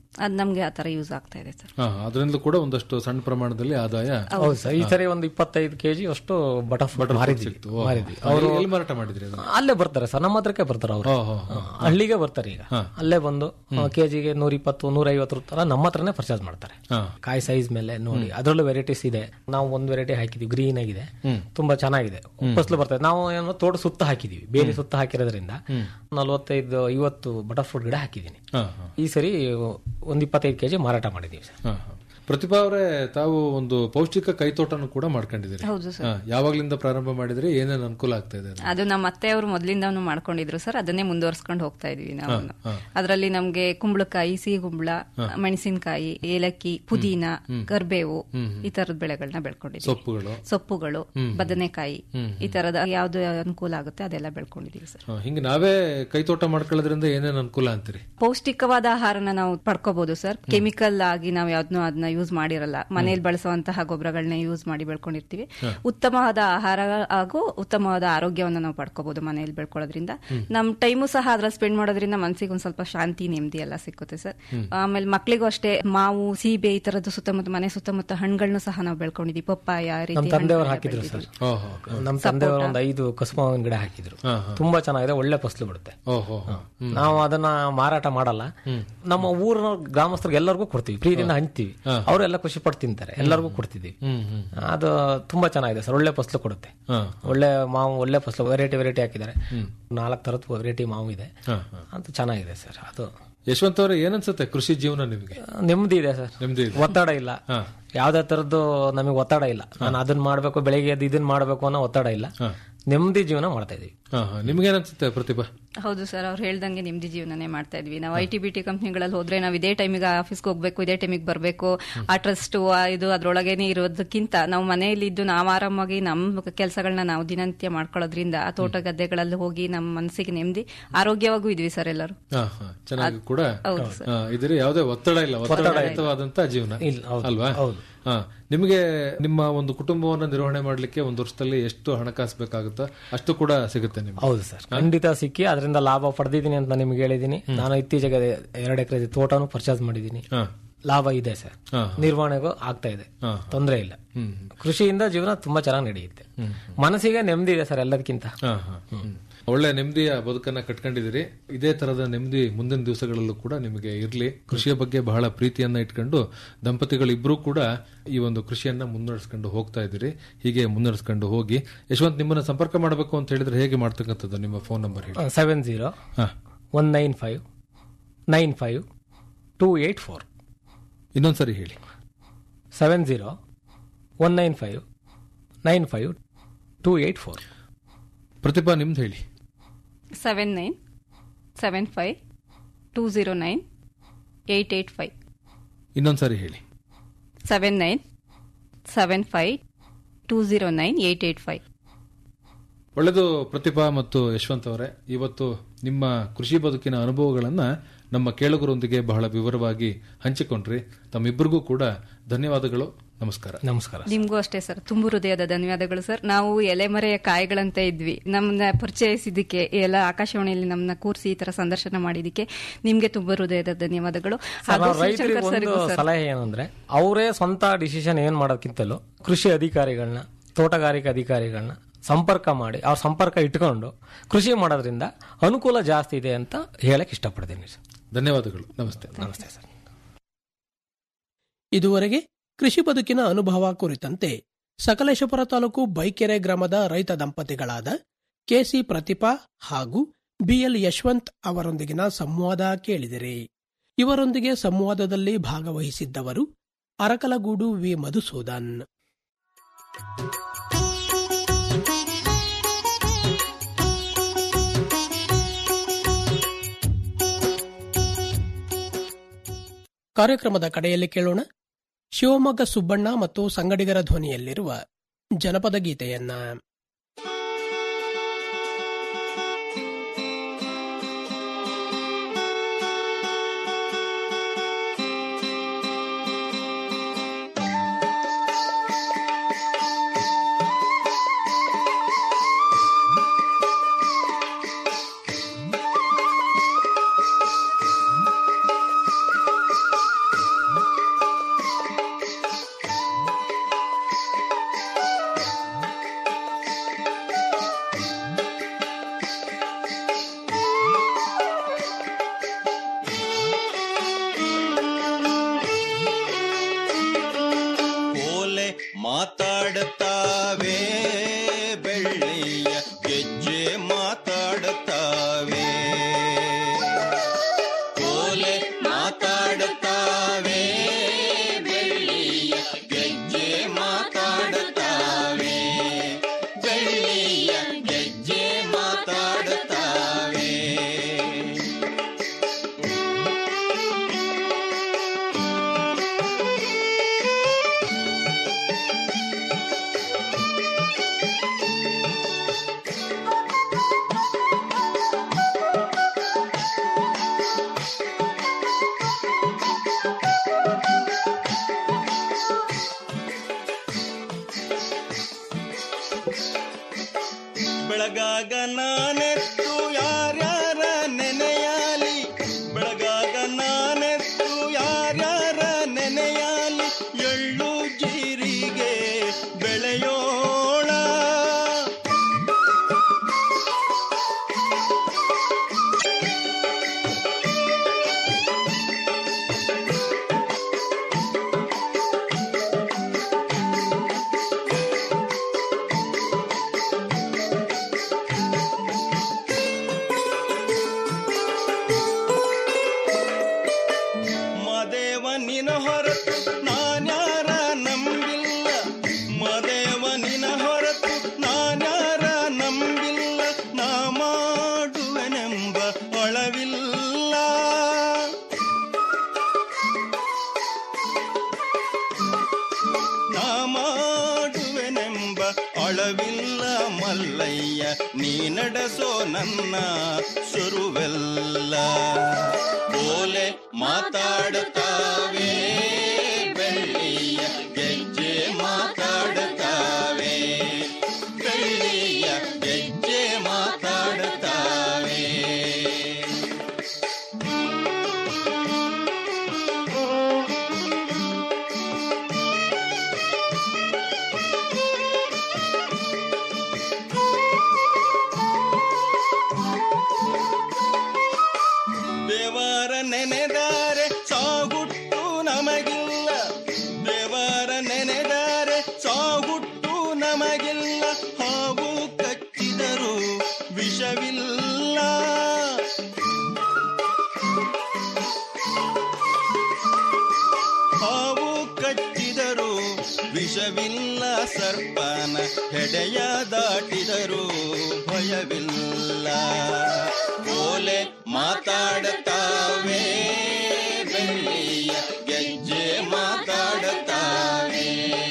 ಅದ್ ನಮ್ಗೆ ಆ ತರ ಯೂಸ್ ಆಗ್ತಾ ಇದೆ ಸರ್ ಹಾ ಅದರಿಂದ ಕೂಡ ಒಂದಷ್ಟು ಸಣ್ಣ ಪ್ರಮಾಣದಲ್ಲಿ ಆದಾಯ ಹೌದು ಸರ್ ಈ ಸರಿ ಒಂದು ಇಪ್ಪತ್ತೈದು ಕೆಜಿ ಅಷ್ಟು ಬಟರ್ ಬಟರ್ ಮಾರಿದ್ವಿ ಓ, ಮಾರಿದ್ವಿ ಅವರು ಎಲ್ಲಿ ಮಾರಾಟ ಮಾಡಿದ್ರಿ ಅದನ್ನ ಅಲ್ಲೇ ಬರ್ತಾರೆ ಸರ್ ನಮ್ಮ ಹತ್ರಕ್ಕೆ ಬರ್ತಾರೆ ಅವರು ಓ, ಓ, ಹಳ್ಳಿಗೆ ಬರ್ತಾರೆ ಈಗ ಅಲ್ಲೇ ಬಂದು ಕೆಜಿಗೆ ನೂರ ಇಪ್ಪತ್ತು ನೂರ ಐವತ್ತು ತರ ನಮ್ಮ ಹತ್ರನೇ ಪರ್ಚೇಸ್ ಮಾಡ್ತಾರೆ ಹಾ. ಕಾಯಿ ಸೈಜ್ ಮೇಲೆ ನೋಡಿ ಅದರಲ್ಲೂ ವೆರೈಟೀಸ್ ಇದೆ ನಾವು ಒಂದ್ ವೆರೈಟಿ ಹಾಕಿದೀವಿ ಗ್ರೀನ್ ಆಗಿದೆ ತುಂಬಾ ಚೆನ್ನಾಗಿದೆ ಫಸಲು ಬರ್ತದೆ ನಾವು ಏನು ತೋಟ ಸುತ್ತ ಹಾಕಿದೀವಿ ಬೇಲಿ ಸುತ್ತ ಹಾಕಿರೋದ್ರಿಂದ ನಲವತ್ತೈದು ಐವತ್ತು ಬಟರ್ ಫ್ರೂಟ್ ಗಿಡ ಹಾಕಿದೀನಿ ಹಾ, ಹಾ, ಈ ಸರಿ ಒಂದ್ ಇಪ್ಪತ್ತೈದು ಕೆಜಿ ಮಾರಾಟ ಮಾಡಿದೀವಿ ಸರ್ ಹಾ, ಹಾ. ಪ್ರತಿಭಾ ಅವರೇ ತಾವು ಒಂದು ಪೌಷ್ಟಿಕ ಕೈತೋಟನು ಕೂಡ ಮಾಡ್ಕೊಂಡಿದ್ದೀರಿ ಹೌದು ಸರ್ ಹಾ, ಯಾವಾಗ್ಲಿಂದ ಪ್ರಾರಂಭ ಮಾಡಿದ್ರಿ ಏನೇನ್ ಅನುಕೂಲ ಆಗ್ತಾ ಇದೆ ಅದು? ಅದು ನಮ್ಮ ಅತ್ತೆಯವರು ಮೊದಲಿಂದನೂ ಮಾಡ್ಕೊಂಡಿದ್ರು ಸರ್ ಅದನ್ನೇ ಮುಂದುವರ್ಸ್ಕೊಂಡು ಹೋಗ್ತಾ ಇದೀವಿ ನಾವು ಅದರಲ್ಲಿ ನಮ್ಗೆ ಕುಂಬಳಕಾಯಿ ಸಿಹಿ ಕುಂಬಳ ಮೆಣಸಿನಕಾಯಿ ಏಲಕ್ಕಿ ಪುದೀನ ಕರ್ಬೇವು ಈ ತರದ ಬೆಳೆಗಳನ್ನ ಬೆಳ್ಕೊಂಡಿದೀವಿ ಸೊಪ್ಪುಗಳು ಸೊಪ್ಪುಗಳು ಬದನೆಕಾಯಿ ಈ ತರದ ಯಾವ್ದು ಅನುಕೂಲ ಆಗುತ್ತೆ ಅದೆಲ್ಲ ಬೆಳ್ಕೊಂಡಿದೀವಿ ಸರ್ ಹಾ, ಹಿಂಗೆ ನಾವೇ ಕೈತೋಟ ಮಾಡ್ಕೊಳ್ಳೋದ್ರಿಂದ ಏನೇನ್ ಅನುಕೂಲ ಅಂತೀರಿ ಪೌಷ್ಟಿಕವಾದ ಆಹಾರನ ನಾವು ಪಡ್ಕೋಬಹುದು ಸರ್ ಕೆಮಿಕಲ್ ಆಗಿ ನಾವು ಯಾವ್ದನ್ನೂ ಅದನ್ನ ಯೂಸ್ ಮಾಡಿರಲ್ಲ ಮನೇಲಿ ಬಳಸುವಂತಹ ಗೊಬ್ಬರಗಳನ್ನ ಯೂಸ್ ಮಾಡಿ ಬೆಳ್ಕೊಂಡಿರ್ತೀವಿ ಉತ್ತಮವಾದ ಆಹಾರ ಹಾಗೂ ಉತ್ತಮವಾದ ಆರೋಗ್ಯವನ್ನ ನಾವು ಪಡ್ಕೋಬಹುದು ಮನೆಯಲ್ಲಿ ಬೆಳ್ಕೊಳ್ಳೋದ್ರಿಂದ ನಮ್ ಟೈಮು ಸಹ ಅದ್ರಲ್ಲಿ ಸ್ಪೆಂಡ್ ಮಾಡೋದ್ರಿಂದ ಮನಸ್ಸಿಗೆ ಒಂದ್ ಸ್ವಲ್ಪ ಶಾಂತಿ ನೆಮ್ಮದಿ ಎಲ್ಲ ಸಿಕ್ಕುತ್ತೆ ಸರ್ ಆಮೇಲೆ ಮಕ್ಳಿಗೂ ಅಷ್ಟೇ ಮಾವು ಸೀಬೆ ಈ ತರದ್ದು ಸುತ್ತಮುತ್ತ ಮನೆ ಸುತ್ತಮುತ್ತ ಹಣ್ಣುಗಳನ್ನೂ ಸಹ ನಾವು ಬೆಳ್ಕೊಂಡಿದೀವಿ ಪಪ್ಪಾಯ ಆ ರೀತಿ ನಮ್ಮ ತಂದೆಯವರು ಹಣ್ಣುಗಳನ್ನ ಹಾಕಿದ್ರು ಸರ್ ಬೆಳ್ದಿದ್ದೀವಿ. ಓಹೋ ನಮ್ಮ ತಂದೆಯವರು ಒಂದು ಐದು ಕಸುಮಾವಿನ ಗಿಡ ಹಾಕಿದ್ರು ತುಂಬಾ ಚೆನ್ನಾಗಿದೆ ಒಳ್ಳೆ ಫಸಲು ಬಿಡುತ್ತೆ ಓಹೋ ನಾವು ಅದನ್ನ ಮಾರಾಟ ಮಾಡಲ್ಲ ನಮ್ಮ ಊರಿನ ಗ್ರಾಮಸ್ಥರಿಗೆ ಎಲ್ಲರಿಗೂ ಕೊಡ್ತೀವಿ ಪ್ರೀತಿಯಿಂದ ಹಂಚ್ತೀವಿ ಅವರೆಲ್ಲ ಖುಷಿ ಪಟ್ಟು ತಿಂತಾರೆ ಎಲ್ಲರಿಗೂ ಕೊಡ್ತಿದ್ದೀವಿ ಹ್ಮ್ ಹ್ಮ್ ಅದು ತುಂಬಾ ಚೆನ್ನಾಗಿದೆ ಸರ್ ಒಳ್ಳೆ ಫಸಲು ಕೊಡುತ್ತೆ ಹಾ ಒಳ್ಳೆ ಮಾವು ಒಳ್ಳೆ ಫಸಲು ವೆರೈಟಿ ವೆರೈಟಿ ಹಾಕಿದ್ದಾರೆ ನಾಲ್ಕು ತರದ್ ವೆರೈಟಿ ಮಾವು ಇದೆ ಹಾ, ಹಾ. ಅದು ಚೆನ್ನಾಗಿದೆ ಸರ್ ಅದು ಯಶವಂತ್ ಅವರೇ ಏನನ್ಸುತ್ತೆ ಕೃಷಿ ಜೀವನ ನಿಮಗೆ ನೆಮ್ಮದಿ ಇದೆ ಸರ್ ನೆಮ್ಮದಿ ಇದೆ ಒತ್ತಡ ಇಲ್ಲ ಯಾವ್ದೇ ತರದ್ದು ನಮಗೆ ಒತ್ತಡ ಇಲ್ಲ ನಾನು ಅದನ್ನ ಮಾಡ್ಬೇಕು ಬೆಳಿಗ್ಗೆ ಎದ್ದು ಇದನ್ನ ಮಾಡ್ಬೇಕು ಅನ್ನೋ ಒತ್ತಡ ಇಲ್ಲ ನೆಮ್ಮದಿ ಜೀವನ ಮಾಡ್ತಾ ಇದೀವಿ ಹಾ ಹಾ ನಿಮ್ಗೇನನ್ಸುತ್ತೆ ಪ್ರತಿಭಾ ಹೌದು ಸರ್ ಅವ್ರು ಹೇಳ್ದಂಗೆ ನಿಮ್ದಿ ಜೀವನನೇ ಮಾಡ್ತಾ ಇದ್ವಿ ನಾವು ಐ ಟಿ ಬಿ ಟಿ ಕಂಪ್ನಿಗಳಲ್ಲಿ ಹೋದ್ರೆ ನಾವು ಇದೇ ಟೈಮಿಗೆ ಆಫೀಸ್ಗೆ ಹೋಗ್ಬೇಕು ಇದೇ ಟೈಮಿಗೆ ಬರಬೇಕು ಆ ಟ್ರಸ್ಟ್ ಇದು ಅದ್ರೊಳಗೇನೆ ಇರೋದಕ್ಕಿಂತ ನಾವು ಮನೆಯಲ್ಲಿ ಇದ್ದು ನಾವು ಆರಾಮಾಗಿ ನಮ್ಮ ಕೆಲಸಗಳನ್ನ ನಾವು ದಿನನಿತ್ಯ ಮಾಡ್ಕೊಳ್ಳೋದ್ರಿಂದ ಆ ತೋಟ ಗದ್ದೆಗಳಲ್ಲಿ ಹೋಗಿ ನಮ್ಮ ಮನಸ್ಸಿಗೆ ನೆಮ್ಮದಿ ಆರೋಗ್ಯವಾಗೂ ಇದ್ವಿ ಸರ್ ಎಲ್ಲರೂ ಹಾ ಹಾ ಚೆನ್ನಾಗಿ ಕೂಡ ಹೌದು ಹಾ, ಇದ್ರಿ ಯಾವುದೇ ಒತ್ತಡ ಇಲ್ಲ ಒತ್ತಡಯುತವಾದಂತ ಜೀವನ ಇಲ್ಲ, ಹೌದು, ಅಲ್ವಾ ಹೌದು. ಹಾ ನಿಮಗೆ ನಿಮ್ಮ ಒಂದು ಕುಟುಂಬವನ್ನ ನಿರ್ವಹಣೆ ಮಾಡ್ಲಿಕ್ಕೆ ಒಂದು ವರ್ಷದಲ್ಲಿ ಎಷ್ಟು ಹಣಕಾಸು ಬೇಕಾಗುತ್ತೋ ಅಷ್ಟು ಕೂಡ ಸಿಗುತ್ತೆ ನಿಮ್ಗೆ ಹೌದು ಸರ್ ಖಂಡಿತ ಸಿಕ್ಕಿ ಅದರಿಂದ ಲಾಭ ಪಡೆದಿದ್ದೀನಿ ಅಂತ ನಾನು ನಿಮ್ಗೆ ಹೇಳಿದ್ದೀನಿ ನಾನು ಇತ್ತೀಚೆಗೆ ಎರಡು ಎಕರೆ ತೋಟನು ಪರ್ಚೇಸ್ ಮಾಡಿದ್ದೀನಿ ಹಾ ಲಾಭ ಇದೆ ಸರ್ ಹಾ. ನಿರ್ವಹಣೆಗೂ ಆಗ್ತಾ ಇದೆ ಹಾ. ತೊಂದರೆ ಇಲ್ಲ ಹ್ಮ್ ಕೃಷಿಯಿಂದ ಜೀವನ ತುಂಬಾ ಚೆನ್ನಾಗಿ ನಡೆಯುತ್ತೆ ಮನಸ್ಸಿಗೆ ನೆಮ್ಮದಿ ಇದೆ ಸರ್ ಎಲ್ಲದಕ್ಕಿಂತ ಹಾ, ಹಾ. ಹ್ಮ್. ಒಳ್ಳೆ ನೆಮ್ಮದಿಯ ಬದುಕನ್ನ ಕಟ್ಕೊಂಡಿದ್ದೀರಿ ಇದೇ ತರದ ನೆಮ್ಮದಿ ಮುಂದಿನ ದಿವಸಗಳಲ್ಲೂ ಕೂಡ ನಿಮಗೆ ಇರಲಿ ಕೃಷಿಯ ಬಗ್ಗೆ ಬಹಳ ಪ್ರೀತಿಯನ್ನ ಇಟ್ಕೊಂಡು ದಂಪತಿಗಳಿಬ್ರು ಕೂಡ ಈ ಒಂದು ಕೃಷಿಯನ್ನ ಮುನ್ನಡೆಸ್ಕೊಂಡು ಹೋಗ್ತಾ ಇದ್ದೀರಿ ಹೀಗೆ ಮುನ್ನಡೆಸ್ಕೊಂಡು ಹೋಗಿ ಯಶವಂತ್ ನಿಮ್ಮನ್ನ ಸಂಪರ್ಕ ಮಾಡಬೇಕು ಅಂತ ಹೇಳಿದ್ರೆ ಹೇಗೆ ಮಾಡ್ತಕ್ಕಂಥದ್ದು ನಿಮ್ಮ ಫೋನ್ ನಂಬರ್ ಹೇಳಿ ಸೆವೆನ್ ಜೀರೋ ಹಾ one nine five nine five two eight four ಇನ್ನೊಂದ್ಸರಿ ಹೇಳಿ seven zero one nine five nine five two eight four Pratibha ನಿಮ್ದು ಹೇಳಿ seven nine seven five two zero nine eight eight five ಇನ್ನೊಂದ್ಸರಿ ಹೇಳಿ seven nine seven five two zero nine eight eight five ಒಳ್ಳೆದು ಪ್ರತಿಭಾ ಮತ್ತು ಯಶವಂತ್ ಅವರೇ ಇವತ್ತು ನಿಮ್ಮ ಕೃಷಿ ಬದುಕಿನ ಅನುಭವಗಳನ್ನ ನಮ್ಮ ಕೇಳುಗರೊಂದಿಗೆ ಬಹಳ ವಿವರವಾಗಿ ಹಂಚಿಕೊಂಡ್ರಿ ತಮ್ಮಿಬ್ಬರಿಗೂ ಕೂಡ ಧನ್ಯವಾದಗಳು ನಮಸ್ಕಾರ ನಮಸ್ಕಾರ ನಿಮ್ಗೂ ಅಷ್ಟೇ ಸರ್ ತುಂಬು ಹೃದಯದ ಧನ್ಯವಾದಗಳು ಸರ್ ನಾವು ಎಲೆಮರೆಯ ಕಾಯಿಗಳಂತ ಇದ್ವಿ ನಮ್ಮನ್ನ ಪರಿಚಯಿಸಿದ್ದಕ್ಕೆ ಎಲ್ಲ ಆಕಾಶವಾಣಿಯಲ್ಲಿ ನಮ್ಮನ್ನ ಕೂರಿಸಿ ಈ ತರ ಸಂದರ್ಶನ ಮಾಡಿದಕ್ಕೆ ನಿಮ್ಗೆ ತುಂಬಾ ಹೃದಯದ ಧನ್ಯವಾದಗಳು ಸರ್, ನಾವು ಹಾಗೂ ರೈತರಿಗೆ ಶಿವಶಂಕರ್ ಒಂದು ಸರ್ಗೂ ಸರ್ ಸಲಹೆ ಏನಂದ್ರೆ ಅವರೇ ಸ್ವಂತ ಡಿಸಿಷನ್ ಏನ್ ಮಾಡೋಕ್ಕಿಂತಲೂ ಕೃಷಿ ಅಧಿಕಾರಿಗಳನ್ನ ತೋಟಗಾರಿಕೆ ಅಧಿಕಾರಿಗಳನ್ನ ಸಂಪರ್ಕ ಮಾಡಿ ಅವ್ರ ಸಂಪರ್ಕ ಇಟ್ಕೊಂಡು ಕೃಷಿ ಮಾಡೋದ್ರಿಂದ ಅನುಕೂಲ ಜಾಸ್ತಿ ಇದೆ ಅಂತ ಹೇಳಕ್ ಇಷ್ಟಪಡ್ತೀನಿ ಸರ್ ಧನ್ಯವಾದಗಳು ನಮಸ್ತೆ ನಮಸ್ತೆ ಸರ್ ಇದುವರೆಗೆ ಕೃಷಿ ಬದುಕಿನ ಅನುಭವ ಕುರಿತಂತೆ ಸಕಲೇಶಪುರ ತಾಲೂಕು ಬೈಕೆರೆ ಗ್ರಾಮದ ರೈತ ದಂಪತಿಗಳಾದ ಕೆಸಿ ಪ್ರತಿಭಾ ಹಾಗೂ ಬಿಎಲ್ ಯಶವಂತ್ ಅವರೊಂದಿಗಿನ ಸಂವಾದ ಕೇಳಿದಿರಿ ಇವರೊಂದಿಗೆ ಸಂವಾದದಲ್ಲಿ ಭಾಗವಹಿಸಿದ್ದವರು ಅರಕಲಗೂಡು ವಿ ಮಧುಸೂದನ್ ಕಾರ್ಯಕ್ರಮದ ಕಡೆಯಲ್ಲಿ ಕೇಳೋಣ ಶಿವಮೊಗ್ಗ ಸುಬ್ಬಣ್ಣ ಮತ್ತು ಸಂಗಡಿಗರ ಧ್ವನಿಯಲ್ಲಿರುವ ಜನಪದ ಗೀತೆಯನ್ನ ಯಾರ್ಯಾರ ನೆನೆಯಾಲಿ ಎಳ್ಳು ಜೀರಿಗೆ ಬೆಳೆಯೋಣ ಮದೇವ ನಿನ ಹೊರತು ನಾನ್ಯಾರ ನಂಬಿಲ್ಲ ಮದೇವ ನಿನ ಹೊರತು ನಾನ್ಯಾರ ನಂಬಿಲ್ಲ ನಾ ಮಾಡುವೆನೆಂಬ ಅಳವಿಲ್ಲ ನಾ ಮಾಡುವೆನೆಂಬ ಅಳವಿಲ್ಲ ಮಲ್ಲಯ್ಯ ನೀ ನಡೆಸೋ ನನ್ನ ಸುರುವೆಲ್ಲ ಓಲೆ ಮಾತಾಡುತ್ತಾವೆ ಬೆಳ್ಳಿಯ ಗೆಜ್ಜೆ ಮಾತಾಡುತ್ತಾವೆ ಬೆಳ್ಳಿಯ ಗೆಜ್ಜೆ ಮಾತಾಡುತ್ತಾವೆ ದೇವರ ನೆನೆದಾರೆ ಸಾಗುಟ್ಟು ನಮಗಿಲ್ಲ ದೇವರ ನೆನೆದಾರೆ ಸಾಗುಟ್ಟು ನಮಗಿಲ್ಲ ಹಾವು ಕಚ್ಚಿದರು ವಿಷವಿಲ್ಲ ಹಾವು ಕಚ್ಚಿದರು ವಿಷವಿಲ್ಲ ಸರ್ಪನ ಹೆಡೆಯ ದಾಟಿದರು ಭಯವಿಲ್ಲ ಓಲೆ ಮಾತಾಡುತ್ತಾವೆ ಬೆಳ್ಳಿಯ ಗೆಜ್ಜೆ ಮಾತಾಡುತ್ತಾವೆ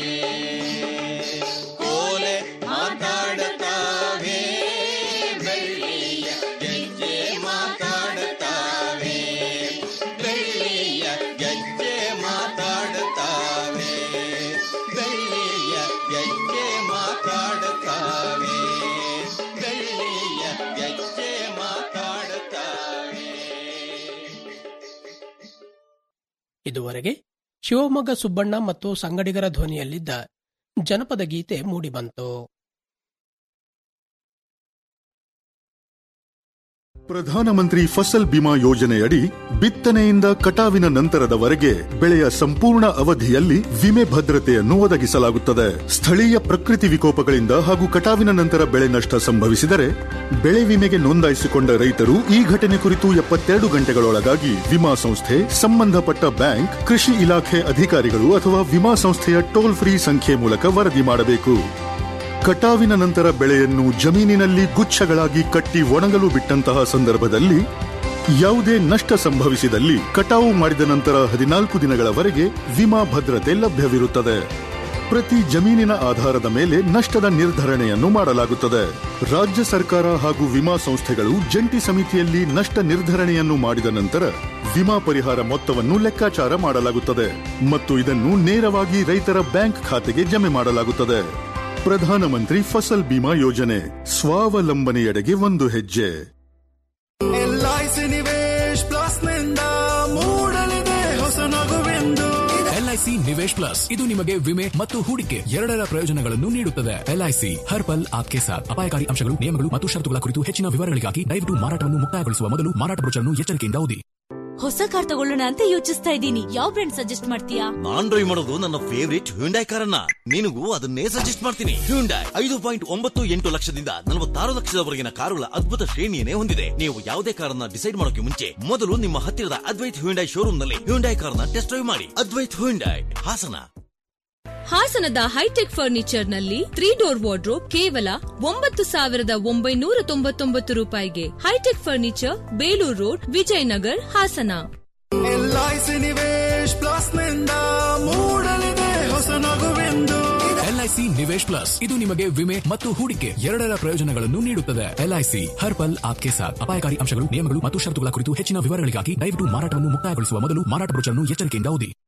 ಓಲೆ ಮಾತಾಡುತ್ತಾವೆ ಬೆಳ್ಳಿಯ ಗೆಜ್ಜೆ ಮಾತಾಡುತ್ತಾವೆ ಬೆಳ್ಳಿಯ ಗೆಜ್ಜೆ ಮಾತಾಡುತ್ತಾವೆ ಬೆಳ್ಳಿಯ ಗೆಜ್ಜೆ ಮಾತಾಡುತ್ತಾವೆ ಬೆಳ್ಳಿಯ ಗೆಜ್ಜೆ ಮಾತಾಡುತ್ತಾವೆ ಇದುವರೆಗೆ ಶಿವಮೊಗ್ಗ ಸುಬ್ಬಣ್ಣ ಮತ್ತು ಸಂಗಡಿಗರ ಧ್ವನಿಯಲ್ಲಿದ್ದ ಜನಪದ ಗೀತೆ ಮೂಡಿಬಂತು ಪ್ರಧಾನಮಂತ್ರಿ ಫಸಲ್ ಬಿಮಾ ಯೋಜನೆಯಡಿ ಬಿತ್ತನೆಯಿಂದ ಕಟಾವಿನ ನಂತರದವರೆಗೆ ಬೆಳೆಯ ಸಂಪೂರ್ಣ ಅವಧಿಯಲ್ಲಿ ವಿಮೆ ಭದ್ರತೆಯನ್ನು ಒದಗಿಸಲಾಗುತ್ತದೆ ಸ್ಥಳೀಯ ಪ್ರಕೃತಿ ವಿಕೋಪಗಳಿಂದ ಹಾಗೂ ಕಟಾವಿನ ನಂತರ ಬೆಳೆ ನಷ್ಟ ಸಂಭವಿಸಿದರೆ ಬೆಳೆ ವಿಮೆಗೆ ನೋಂದಾಯಿಸಿಕೊಂಡ ರೈತರು ಈ ಘಟನೆ ಕುರಿತು ಎಪ್ಪತ್ತೆರಡು ಗಂಟೆಗಳೊಳಗಾಗಿ ವಿಮಾ ಸಂಸ್ಥೆ ಸಂಬಂಧಪಟ್ಟ ಬ್ಯಾಂಕ್ ಕೃಷಿ ಇಲಾಖೆ ಅಧಿಕಾರಿಗಳು ಅಥವಾ ವಿಮಾ ಸಂಸ್ಥೆಯ ಟೋಲ್ ಫ್ರೀ ಸಂಖ್ಯೆ ಮೂಲಕ ವರದಿ ಮಾಡಬೇಕು ಕಟಾವಿನ ನಂತರ ಬೆಳೆಯನ್ನು ಜಮೀನಿನಲ್ಲಿ ಗುಚ್ಛಗಳಾಗಿ ಕಟ್ಟಿ ಒಣಗಲು ಬಿಟ್ಟಂತಹ ಸಂದರ್ಭದಲ್ಲಿ ಯಾವುದೇ ನಷ್ಟ ಸಂಭವಿಸಿದಲ್ಲಿ ಕಟಾವು ಮಾಡಿದ ನಂತರ ಹದಿನಾಲ್ಕು ದಿನಗಳವರೆಗೆ ವಿಮಾ ಭದ್ರತೆ ಲಭ್ಯವಿರುತ್ತದೆ ಪ್ರತಿ ಜಮೀನಿನ ಆಧಾರದ ಮೇಲೆ ನಷ್ಟದ ನಿರ್ಧರಣೆಯನ್ನು ಮಾಡಲಾಗುತ್ತದೆ ರಾಜ್ಯ ಸರ್ಕಾರ ಹಾಗೂ ವಿಮಾ ಸಂಸ್ಥೆಗಳು ಜಂಟಿ ಸಮಿತಿಯಲ್ಲಿ ನಷ್ಟ ನಿರ್ಧರಣೆಯನ್ನು ಮಾಡಿದ ನಂತರ ವಿಮಾ ಪರಿಹಾರ ಮೊತ್ತವನ್ನು ಲೆಕ್ಕಾಚಾರ ಮಾಡಲಾಗುತ್ತದೆ ಮತ್ತು ಇದನ್ನು ನೇರವಾಗಿ ರೈತರ ಬ್ಯಾಂಕ್ ಖಾತೆಗೆ ಜಮೆ ಮಾಡಲಾಗುತ್ತದೆ ಪ್ರಧಾನಮಂತ್ರಿ ಫಸಲ್ ಬಿಮಾ ಯೋಜನೆ ಸ್ವಾವಲಂಬನೆಯೆಡೆಗೆ ಒಂದು ಹೆಜ್ಜೆ ಎಲ್ಐಸಿ ನಿವೇಶ್ ಪ್ಲಸ್ ನಿಂದ ಮೂಡಲಿದೆ ಹೊಸ ನಗುವೆಂದು ಎಲ್ಐಸಿ ನಿವೇಶ್ ಪ್ಲಸ್ ಇದು ನಿಮಗೆ ವಿಮೆ ಮತ್ತು ಹೂಡಿಕೆ ಎರಡರ ಪ್ರಯೋಜನಗಳನ್ನು ನೀಡುತ್ತದೆ ಎಲ್ಐಸಿ ಹರ್ ಪಲ್ ಆಪ್ಕೆ ಸಾಥ್ ಅಪಾಯಕಾರಿ ಅಂಶಗಳು ನಿಯಮಗಳು ಮತ್ತು ಷರತ್ತುಗಳ ಕುರಿತು ಹೆಚ್ಚಿನ ವಿವರಗಳಿಗಾಗಿ ದಯವಿಟ್ಟು ಮಾರಾಟವನ್ನು ಮುಕ್ತಾಯಗೊಳಿಸುವ ಮೊದಲು ಮಾರಾಟ ಬ್ರೋಚರ್ನ್ನು ಎಚ್ಚರಿಕೆಯಿಂದ ಓದಿ ಹೊಸ ಕಾರ್ ತಗೊಳ್ಳೋಣ ಅಂತ ಯೋಚಿಸ್ತಾ ಇದ್ದೀನಿ ಯಾವ ಬ್ರ್ಯಾಂಡ್ ಸಜೆಸ್ಟ್ ಮಾಡ್ತೀಯಾ ನಾನ್ ಡ್ರೈವ್ ಮಾಡೋದು ನನ್ನ ಫೇವರಿಟ್ ಹ್ಯುಂಡೈ ಕಾರನ್ನ ನಿನಗೂ ಅದನ್ನೇ ಸಜೆಸ್ಟ್ ಮಾಡ್ತೀನಿ ಹ್ಯುಂಡೈ ಐದು ಪಾಯಿಂಟ್ ಒಂಬತ್ತು ಎಂಟು ಲಕ್ಷದಿಂದ ನಲವತ್ತಾರು ಲಕ್ಷದವರೆಗಿನ ಕಾರುಗಳ ಅದ್ಭುತ ಶ್ರೇಣಿಯನ್ನೇ ಹೊಂದಿದೆ ನೀವು ಯಾವುದೇ ಕಾರನ್ನ ಡಿಸೈಡ್ ಮಾಡೋಕೆ ಮುಂಚೆ ಮೊದಲು ನಿಮ್ಮ ಹತ್ತಿರದ ಅದ್ವೈತ್ ಹ್ಯುಂಡೈ ಶೋರೂಮ್ ನಲ್ಲಿ ಹ್ಯುಂಡೈ ಕಾರ್ನ ಟೆಸ್ಟ್ ಡ್ರೈವ್ ಮಾಡಿ ಅದ್ವೈತ್ ಹ್ಯುಂಡೈ ಹಾಸನ ಹಾಸನದ ಹೈಟೆಕ್ ಫರ್ನಿಚರ್ ನಲ್ಲಿ ತ್ರೀ ಡೋರ್ ವಾರ್ಡ್ರೋಬ್ ಕೇವಲ ಒಂಬತ್ತು ಸಾವಿರದ ಒಂಬೈನೂರ ತೊಂಬತ್ತೊಂಬತ್ತು ರೂಪಾಯಿಗೆ hitech furniture Belur road Vijayanagar Hassan LIC Nivesh plus ನಿಂದ ಮೂಡಲಿದೆ ಹೊಸ ನಗುವೆಂದು ಎಲ್ಐಸಿ ನಿವೇಶ್ ಪ್ಲಸ್ ಇದು ನಿಮಗೆ ವಿಮೆ ಮತ್ತು ಹೂಡಿಕೆ ಎರಡರ ಪ್ರಯೋಜನಗಳನ್ನು ನೀಡುತ್ತದೆ ಎಲ್ಐಸಿ ಹರ್ ಪಲ್ ಆಪ್ಕೆ ಸಾಥ್ ಅಪಾಯಕಾರಿ ಅಂಶಗಳು ನಿಯಮಗಳು ಮತ್ತು ಷರತ್ತುಗಳ ಕುರಿತು ಹೆಚ್ಚಿನ ವಿವರಗಳಿಗಾಗಿ ದಯವಿಟ್ಟು ಮಾರಾಟವನ್ನು ಮುಕ್ತಾಯಗೊಳಿಸುವ ಮೊದಲು ಮಾರಾಟ ಬ್ರೋಚರ್ನ್ನು ಎಚ್ಚರಿಕೆಯಿಂದ ಓದಿ